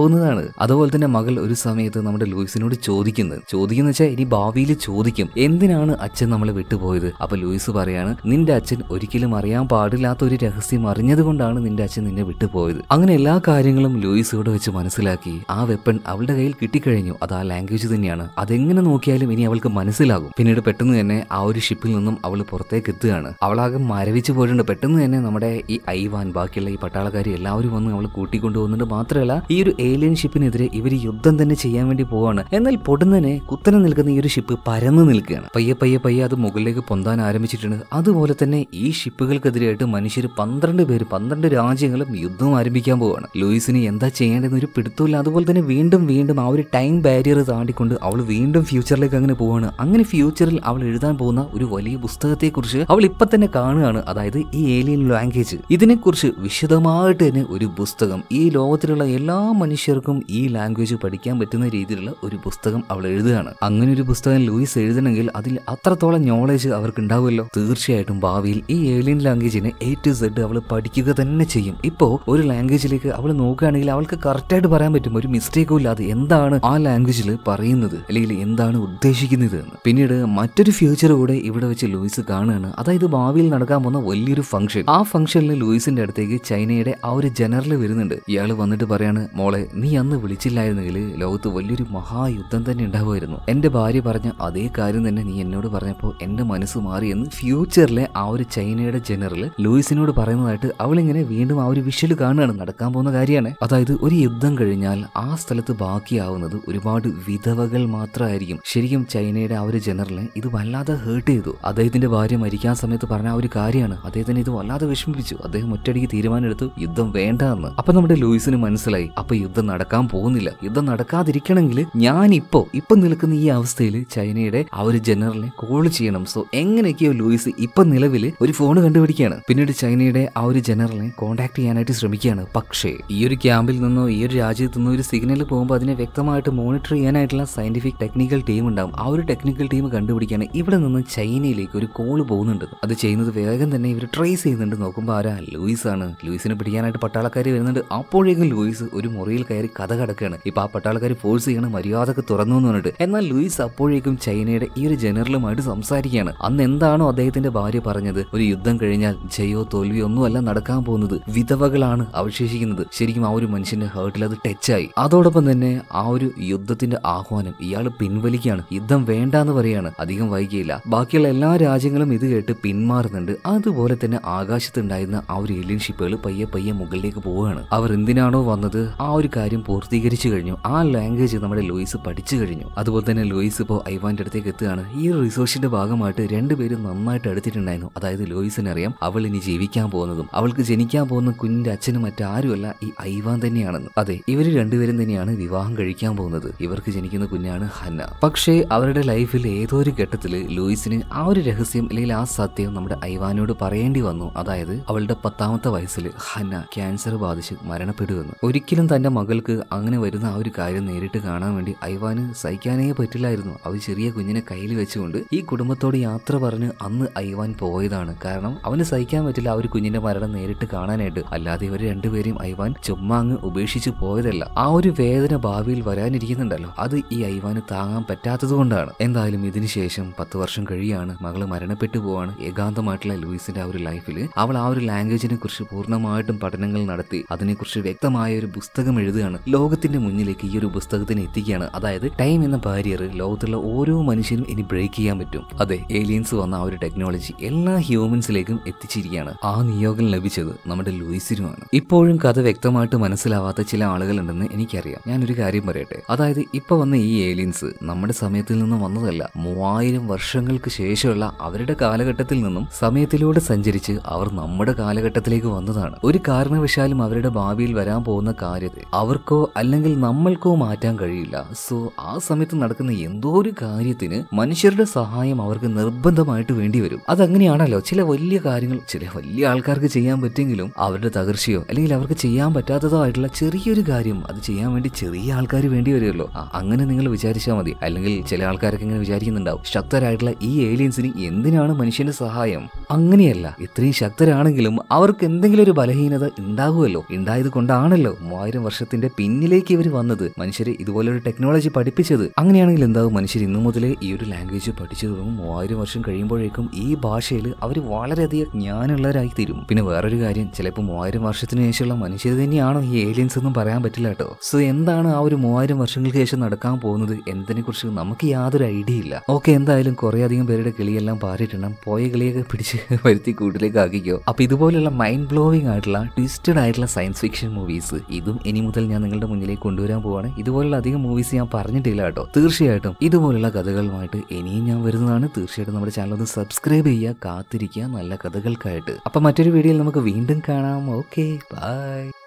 പറയുന്നത് അതുപോലെ തന്നെ മകൾ ഒരു സമയത്ത് നമ്മുടെ ലൂയിസിനോട് ചോദിക്കുന്നത് ചോദിക്കുന്ന വെച്ചാൽ ഇനി ഭാവിയിൽ ചോദിക്കും എന്തിനാണ് അച്ഛൻ നമ്മളെ വിട്ടുപോയത് അപ്പൊ ലൂയിസ് പറയാണ് നിന്റെ അച്ഛൻ ഒരിക്കലും അറിയാൻ പാടില്ലാത്ത ഒരു രഹസ്യം അറിഞ്ഞത് കൊണ്ടാണ് നിന്റെ അച്ഛൻ നിന്നെ വിട്ടുപോയത് അങ്ങനെ എല്ലാ കാര്യങ്ങളും ലൂയിസ് ഇവിടെ വെച്ച് മനസ്സിലാക്കി ആ വെപ്പൺ അവളുടെ കയ്യിൽ കിട്ടിക്കഴിഞ്ഞു അത് ആ ലാംഗ്വേജ് തന്നെയാണ് അതെങ്ങനെ നോക്കിയാലും ഇനി അവൾക്ക് മനസ്സിലാകും പിന്നീട് പെട്ടെന്ന് തന്നെ ആ ഒരു ഷിപ്പിൽ നിന്നും അവൾ പുറത്തേക്ക് എത്തുകയാണ് അവളാകെ മരവിച്ച് പോയിട്ടുണ്ട് പെട്ടെന്ന് തന്നെ നമ്മുടെ ഈ ഐവാൻ ബാക്കിയുള്ള ഈ പട്ടാളക്കാർ എല്ലാവരും വന്ന് അവൾ കൂട്ടിക്കൊണ്ടുപോകുന്നുണ്ട് മാത്രമല്ല ഈ ഒരു ഏലിയൻ ഷിപ്പിനെതിരെ ഇവർ യുദ്ധം തന്നെ ചെയ്യാൻ വേണ്ടി പോവാണ് എന്നാൽ പൊടുന്നനെ കുത്തനെ നിൽക്കുന്ന ഈ ഒരു ഷിപ്പ് പരന്നു നിൽക്കുകയാണ് പയ്യെ പയ്യെ പയ്യെ അത് മുകളിലേക്ക് പൊന്താൻ ആരംഭിച്ചിട്ടുണ്ട് അതുപോലെ തന്നെ ഈ ഷിപ്പുകൾക്കെതിരായിട്ട് മനുഷ്യർ പന്ത്രണ്ട് പേര് പന്ത്രണ്ട് രാജ്യങ്ങളും യുദ്ധം ആരംഭിക്കാൻ പോവാണ് ലൂയിസിന് എന്താ ചെയ്യേണ്ടതെന്ന് ഒരു പിടുത്തമില്ല അതുപോലെ തന്നെ വീണ്ടും വീണ്ടും ആ ഒരു ടൈം ബാരിയർ താണ്ടിക്കൊണ്ട് അവൾ വീണ്ടും ഫ്യൂച്ചറിലേക്ക് അങ്ങനെ പോവാണ് അങ്ങനെ ഫ്യൂച്ചറിൽ അവൾ എഴുതാൻ പോകുന്ന ഒരു വലിയ പുസ്തകത്തെക്കുറിച്ച് അവൾ ഇപ്പൊ തന്നെ കാണുകയാണ് അതായത് ഈ ഏലിയൻ ലാംഗ്വേജ് ഇതിനെക്കുറിച്ച് വിശദമായിട്ട് തന്നെ ഒരു പുസ്തകം ഈ ലോകത്തിലുള്ള എല്ലാ മനുഷ്യർക്കും ഈ ലാംഗ്വേജ് പഠിക്കാൻ പറ്റുന്ന രീതിയിലുള്ള ഒരു പുസ്തകം അവൾ എഴുതുകയാണ് അങ്ങനെ ഒരു പുസ്തകം ലൂയിസ് എഴുതണമെങ്കിൽ അതിൽ അത്രത്തോളം നോളേജ് അവർക്ക് ഉണ്ടാവുമല്ലോ തീർച്ചയായിട്ടും ഭാവിയിൽ ഈ ഏലിയൻ ലാംഗ്വേജിനെ എ ടു സെഡ് അവൾ പഠിക്കുക തന്നെ ചെയ്യും ഇപ്പോ ഒരു ലാംഗ്വേജിലേക്ക് അവൾ നോക്കുകയാണെങ്കിൽ അവൾക്ക് കറക്റ്റായിട്ട് പറയാൻ പറ്റും ഒരു മിസ്റ്റേക്കും ഇല്ലാതെ എന്താണ് ആ ലാംഗ്വേജിൽ പറയുന്നത് അല്ലെങ്കിൽ എന്താണ് ഉദ്ദേശിക്കുന്നത് എന്ന് പിന്നീട് മറ്റൊരു ഫ്യൂച്ചർ കൂടെ ഇവിടെ വെച്ച് ലൂയിസ് കാണുകയാണ് അതായത് ഭാവിയിൽ നടക്കാൻ പോകുന്ന വലിയൊരു ഫംഗ്ഷൻ ആ ഫംഗ്ഷനിൽ ലൂയിസിന്റെ അടുത്തേക്ക് ചൈനയുടെ ആ ഒരു ജനറൽ വരുന്നുണ്ട് ഇയാൾ വന്നിട്ട് പറയാണ് മോളെ നീ അന്ന് വിളിച്ചില്ലായിരുന്നെങ്കിൽ ലോകത്ത് വലിയൊരു മഹായുദ്ധം തന്നെ ഉണ്ടാവുമായിരുന്നു എന്റെ ഭാര്യ പറഞ്ഞ അതേ കാര്യം തന്നെ നീ എന്നോട് പറഞ്ഞപ്പോൾ എന്റെ മനസ്സ് മാറിയെന്ന് ഫ്യൂച്ചറിലെ ആ ഒരു ചൈനയുടെ ജനറൽ ലൂയിസിനോട് പറയുന്നതായിട്ട് അവളിങ്ങനെ വീണ്ടും ആ ഒരു വിഷ്വൽ കാണുകയാണ് നടക്കാൻ പോകുന്ന കാര്യമാണ് അതായത് ഒരു യുദ്ധം കഴിഞ്ഞാൽ ആ സ്ഥലത്ത് ബാക്കിയാവുന്നത് ഒരുപാട് വിധവകൾ മാത്രമായിരിക്കും ശരിക്കും ചൈനയുടെ ആ ഒരു ജനറലിനെ ഇത് വല്ലാതെ ഹേർട്ട് ചെയ്തു അദ്ദേഹത്തിന്റെ ഭാര്യ മരിക്കാൻ സമയത്ത് പറഞ്ഞ ആ ഒരു കാര്യമാണ് അദ്ദേഹത്തിന് ഇത് വല്ലാതെ വിഷമിപ്പിച്ചു അദ്ദേഹം ഒറ്റയടിക്ക് തീരുമാനമെടുത്തു യുദ്ധം വേണ്ട എന്ന് അപ്പൊ നമ്മുടെ ലൂയിസിന് മനസ്സിലായി അപ്പൊ യുദ്ധം നടക്കാൻ പോകുന്നില്ല യുദ്ധം നടക്കാതിരിക്കണമെങ്കിൽ ഞാൻ ഇപ്പോ ഇപ്പൊ നിൽക്കുന്ന ഈ അവസ്ഥയിൽ ചൈനയുടെ ആ ഒരു ജനറലിനെ കോൾ ചെയ്യണം സോ എങ്ങനെയൊക്കെയോ ലൂയിസ് ഇപ്പൊ നിലവിൽ ഒരു ഫോൺ കണ്ടുപിടിക്കുകയാണ് പിന്നീട് ചൈനയുടെ ആ ഒരു ജനറലിനെ കോൺടാക്ട് ചെയ്യാനായിട്ട് ശ്രമിക്കുകയാണ് പക്ഷേ ഈ ഒരു ക്യാമ്പിൽ നിന്നോ ഈ ഒരു രാജ്യത്തു നിന്നോ ഒരു സിഗ്നൽ പോകുമ്പോൾ അതിനെ വ്യക്തമായിട്ട് മോണിറ്റർ ചെയ്യാനായിട്ടുള്ള സയന്റിഫിക് ടെക്നിക്കൽ ടീം ഉണ്ടാവും ആ ഒരു ടെക്നിക്കൽ ടീം കണ്ടുപിടിക്കാണ് ഇവിടെ നിന്ന് ചൈനയിലേക്ക് ഒരു കോള് പോകുന്നുണ്ട് അത് ചെയ്യുന്നത് വേഗം തന്നെ ഇവർ ട്രേസ് ചെയ്യുന്നുണ്ട് നോക്കുമ്പോൾ ആരാ ലൂയിസ് ആണ് ലൂയിസിനെ പിടിക്കാനായിട്ട് പട്ടാളക്കാർ വരുന്നുണ്ട് അപ്പോഴേക്കും ലൂയിസ് ഒരു മുറിയിൽ കയറി കഥ കിടക്കുകയാണ് ഇപ്പൊ ആ പട്ടാളക്കാർ ഫോഴ്സ് ചെയ്യണം മര്യാദക്ക് തുറന്നു എന്ന് പറഞ്ഞിട്ട് എന്നാൽ ലൂയിസ് അപ്പോഴേക്കും ചൈനയുടെ ഈ ഒരു ജനറലുമായിട്ട് സംസാരിക്കുകയാണ് അന്ന് എന്താണോ അദ്ദേഹത്തിന്റെ ഭാര്യ പറഞ്ഞത് ഒരു യുദ്ധം കഴിഞ്ഞാൽ ജയോ തോൽവിയോ ഒന്നുമല്ല നടക്കാൻ പോകുന്നത് വിധവകളാണ് അവശേഷിക്കുന്നത് ശരിക്കും ആ ഒരു മനുഷ്യന്റെ ഹേർട്ടിൽ അത് ടച്ചായി അതോടൊപ്പം തന്നെ ആ ഒരു യുദ്ധത്തിന്റെ ആഹ്വാനം ഇയാൾ പിൻവലിക്കുകയാണ് യുദ്ധം വേണ്ട എന്ന് പറയാണ് അധികം വൈകിയില്ല ബാക്കിയുള്ള എല്ലാ രാജ്യങ്ങളും ഇത് കേട്ട് പിന്മാറുന്നുണ്ട് അതുപോലെ തന്നെ ആകാശത്തുണ്ടായിരുന്ന ആ ഒരു ഏലിയൻ ഷിപ്പുകൾ പയ്യെ പയ്യെ മുകളിലേക്ക് പോവുകയാണ് അവർ എന്തിനാണോ വന്നത് ആ ഒരു കാര്യം പൂർത്തീകരിച്ചു കഴിഞ്ഞു ആ ലാംഗ്വേജ് നമ്മുടെ ലൂയിസ് പഠിച്ചു കഴിഞ്ഞു അതുപോലെ തന്നെ ലൂയിസ് ഇപ്പോൾ ഐവാന്റെ അടുത്തേക്ക് എത്തുകയാണ് ഈ ഒരു റിസോർച്ചിന്റെ ഭാഗമായിട്ട് രണ്ടുപേരും നന്നായിട്ട് എടുത്തിട്ടുണ്ടായിരുന്നു അതായത് ലൂയിസിന് അറിയാം അവൾ ഇനി ജീവിക്കാൻ പോകുന്നതും അവൾക്ക് ജനിക്കാൻ പോകുന്ന കുഞ്ഞിന്റെ അച്ഛനും മറ്റാരുമല്ല ഈ ഐവാൻ തന്നെയാണെന്ന് അതെ ഇവർ രണ്ടുപേരും തന്നെയാണ് വിവാഹം കഴിക്കാൻ പോകുന്നത് ഇവർക്ക് ജനിക്കുന്ന കുഞ്ഞാണ് ഹന്ന പക്ഷേ അവരുടെ ലൈഫിൽ ഏതോ ഒരു ഘട്ടത്തിൽ ലൂയിസിന് ആ ഒരു രഹസ്യം അല്ലെങ്കിൽ ആ സത്യം നമ്മുടെ ഐവാനോട് പറയേണ്ടി വന്നു അതായത് അവളുടെ പത്താമത്തെ വയസ്സിൽ ഹന്ന ക്യാൻസർ ബാധിച്ച് മരണപ്പെടുമെന്ന് ഒരിക്കലും തന്റെ മകൾക്ക് അങ്ങനെ വരുന്ന ആ ഒരു കാര്യം നേരിട്ട് കാണാൻ വേണ്ടി ഐവാന് സഹിക്കാനേ പറ്റില്ലായിരുന്നു അവർ ചെറിയ കുഞ്ഞിനെ കയ്യിൽ വെച്ചുകൊണ്ട് ഈ കുടുംബത്തോട് യാത്ര പറഞ്ഞ് അന്ന് ഐവാൻ പോയതാണ് കാരണം അവന് സഹിക്കാൻ പറ്റില്ല ആ ഒരു കുഞ്ഞിന്റെ മരണം നേരിട്ട് കാണാനായിട്ട് അല്ലാതെ ഇവർ രണ്ടുപേരെയും ഐവാൻ ചുമ്മാ അങ്ങ് ഉപേക്ഷിച്ച് പോയതല്ല ആ ഒരു വേദന ഭാവിയിൽ വരാനിരിക്കുന്നുണ്ടല്ലോ അത് ഈ ഐവാന് താങ്ങാൻ പറ്റാത്തത് കൊണ്ടാണ് എന്തായാലും ഇതിനു ശേഷം പത്ത് വർഷം കഴിയാണ് മകള് മരണപ്പെട്ടു പോവാണ് ഏകാന്തമായിട്ടുള്ള ലൂയിസിന്റെ ആ ഒരു ലൈഫിൽ അവൾ ആ ഒരു ലാംഗ്വേജിനെ കുറിച്ച് പൂർണ്ണമായിട്ടും പഠനങ്ങൾ നടത്തി അതിനെക്കുറിച്ച് വ്യക്തമായ ഒരു പുസ്തകം എഴുതുകയാണ് ലോകത്തിന്റെ മുന്നിലേക്ക് ഈ ഒരു പുസ്തകത്തിന് എത്തിക്കുകയാണ് അതായത് ടൈം എന്ന ബാരിയർ ലോകത്തുള്ള ഓരോ മനുഷ്യനും ഇനി ബ്രേക്ക് ചെയ്യാൻ പറ്റും അതെ ഏലിയൻസ് വന്ന ആ ഒരു ടെക്നോളജി എല്ലാ ഹ്യൂമൻസിലേക്കും എത്തിച്ചിരിക്കുകയാണ് ആ നിയോഗം ലഭിച്ചത് നമ്മുടെ ലൂയിസിനുമാണ് ഇപ്പോഴും കഥ വ്യക്തമായിട്ട് മനസ്സിലാവാത്ത ചില ആളുകളുണ്ടെന്ന് എനിക്കറിയാം ഞാനൊരു കാര്യം പറയട്ടെ അതായത് ഇപ്പൊ വന്ന ഈ ഏലിയൻസ് നമ്മുടെ സമയത്തിൽ നിന്നും വന്നതല്ല മൂവായിരം വർഷങ്ങൾക്ക് ശേഷമുള്ള അവരുടെ കാലഘട്ടത്തിൽ നിന്നും സമയത്തിലൂടെ സഞ്ചരിച്ച് അവർ നമ്മുടെ കാലഘട്ടത്തിലേക്ക് വന്നതാണ് ഒരു കാരണവശാലും അവരുടെ ഭാവിയിൽ വരാൻ പോകുന്ന കാര്യത്തെ അവർക്കോ അല്ലെങ്കിൽ നമ്മൾക്കോ മാറ്റാൻ കഴിയില്ല സോ ആ സമയത്ത് നടക്കുന്ന എന്തോ ഒരു കാര്യത്തിന് മനുഷ്യരുടെ സഹായം അവർക്ക് നിർബന്ധമായിട്ട് വേണ്ടി വരും അതങ്ങനെയാണല്ലോ ചില വലിയ കാര്യങ്ങൾ ചില വലിയ ആൾക്കാർക്ക് ചെയ്യാൻ പറ്റെങ്കിലും അവരുടെ തകർച്ചയോ അല്ലെങ്കിൽ അവർക്ക് ചെയ്യാൻ പറ്റാത്തതോ ആയിട്ടുള്ള ചെറിയൊരു കാര്യം അത് ചെയ്യാൻ വേണ്ടി ചെറിയ ആൾക്കാർ വേണ്ടി വരുമല്ലോ ആ, അങ്ങനെ നിങ്ങൾ വിചാരിച്ചാൽ മതി അല്ലെങ്കിൽ ചില ആൾക്കാരൊക്കെ ഇങ്ങനെ വിചാരിക്കുന്നുണ്ടാവും ശക്തരായിട്ടുള്ള ഈ ഏലിയൻസിന് എന്തിനാണ് മനുഷ്യന്റെ സഹായം അങ്ങനെയല്ല ഇത്രയും ശക്തരാണെങ്കിലും അവർക്ക് എന്തെങ്കിലും ഒരു ബലഹീനത ഉണ്ടാകുമല്ലോ ഉണ്ടായത് കൊണ്ടാണല്ലോ മൂവായിരം വർഷത്തിന്റെ പിൻ എന്നിലേക്ക് ഇവർ വന്നത് മനുഷ്യരെ ഇതുപോലൊരു ടെക്നോളജി പഠിപ്പിച്ചത് അങ്ങനെയാണെങ്കിൽ എന്താവും മനുഷ്യർ ഇന്നു മുതലേ ഈ ഒരു ലാംഗ്വേജ് പഠിച്ചു തുടങ്ങും മൂവായിരം വർഷം കഴിയുമ്പോഴേക്കും ഈ ഭാഷയിൽ അവർ വളരെയധികം ജ്ഞാനമുള്ളവരായി തീരും പിന്നെ വേറൊരു കാര്യം ചിലപ്പോൾ മൂവായിരം വർഷത്തിന് ശേഷമുള്ള മനുഷ്യർ തന്നെയാണോ ഈ ഏലിയൻസ് ഒന്നും പറയാൻ പറ്റില്ല കേട്ടോ സോ എന്താണ് ആ ഒരു മൂവായിരം വർഷങ്ങൾക്ക് ശേഷം നടക്കാൻ പോകുന്നത് എന്നതിനെ കുറിച്ച് നമുക്ക് യാതൊരു ഐഡിയ ഇല്ല ഓക്കെ എന്തായാലും കുറേ അധികം പേരുടെ കിളിയെല്ലാം പാറിയിട്ടുണ്ടാകും പോയ കിളിയൊക്കെ പിടിച്ച് വരുത്തി കൂട്ടിലേക്ക് ആക്കിക്കോ അപ്പൊ ഇതുപോലുള്ള മൈൻഡ് ബ്ലോവിംഗ് ആയിട്ടുള്ള ട്വിസ്റ്റഡ് ആയിട്ടുള്ള സയൻസ് ഫിക്ഷൻ മൂവീസ് ഇതും ഇനി മുതൽ ഞാൻ നിങ്ങളുടെ മുന്നിലേക്ക് കൊണ്ടുവരാൻ പോവാണ് ഇതുപോലുള്ള അധികം മൂവീസ് ഞാൻ പറഞ്ഞിട്ടില്ല കേട്ടോ തീർച്ചയായിട്ടും ഇതുപോലുള്ള കഥകളുമായിട്ട് ഇനിയും ഞാൻ വരുന്നതാണ് തീർച്ചയായിട്ടും നമ്മുടെ ചാനൽ ഒന്ന് സബ്സ്ക്രൈബ് ചെയ്യുക കാത്തിരിക്കുക നല്ല കഥകൾക്കായിട്ട് അപ്പൊ മറ്റൊരു വീഡിയോയിൽ നമുക്ക് വീണ്ടും കാണാം ഓക്കെ ബൈ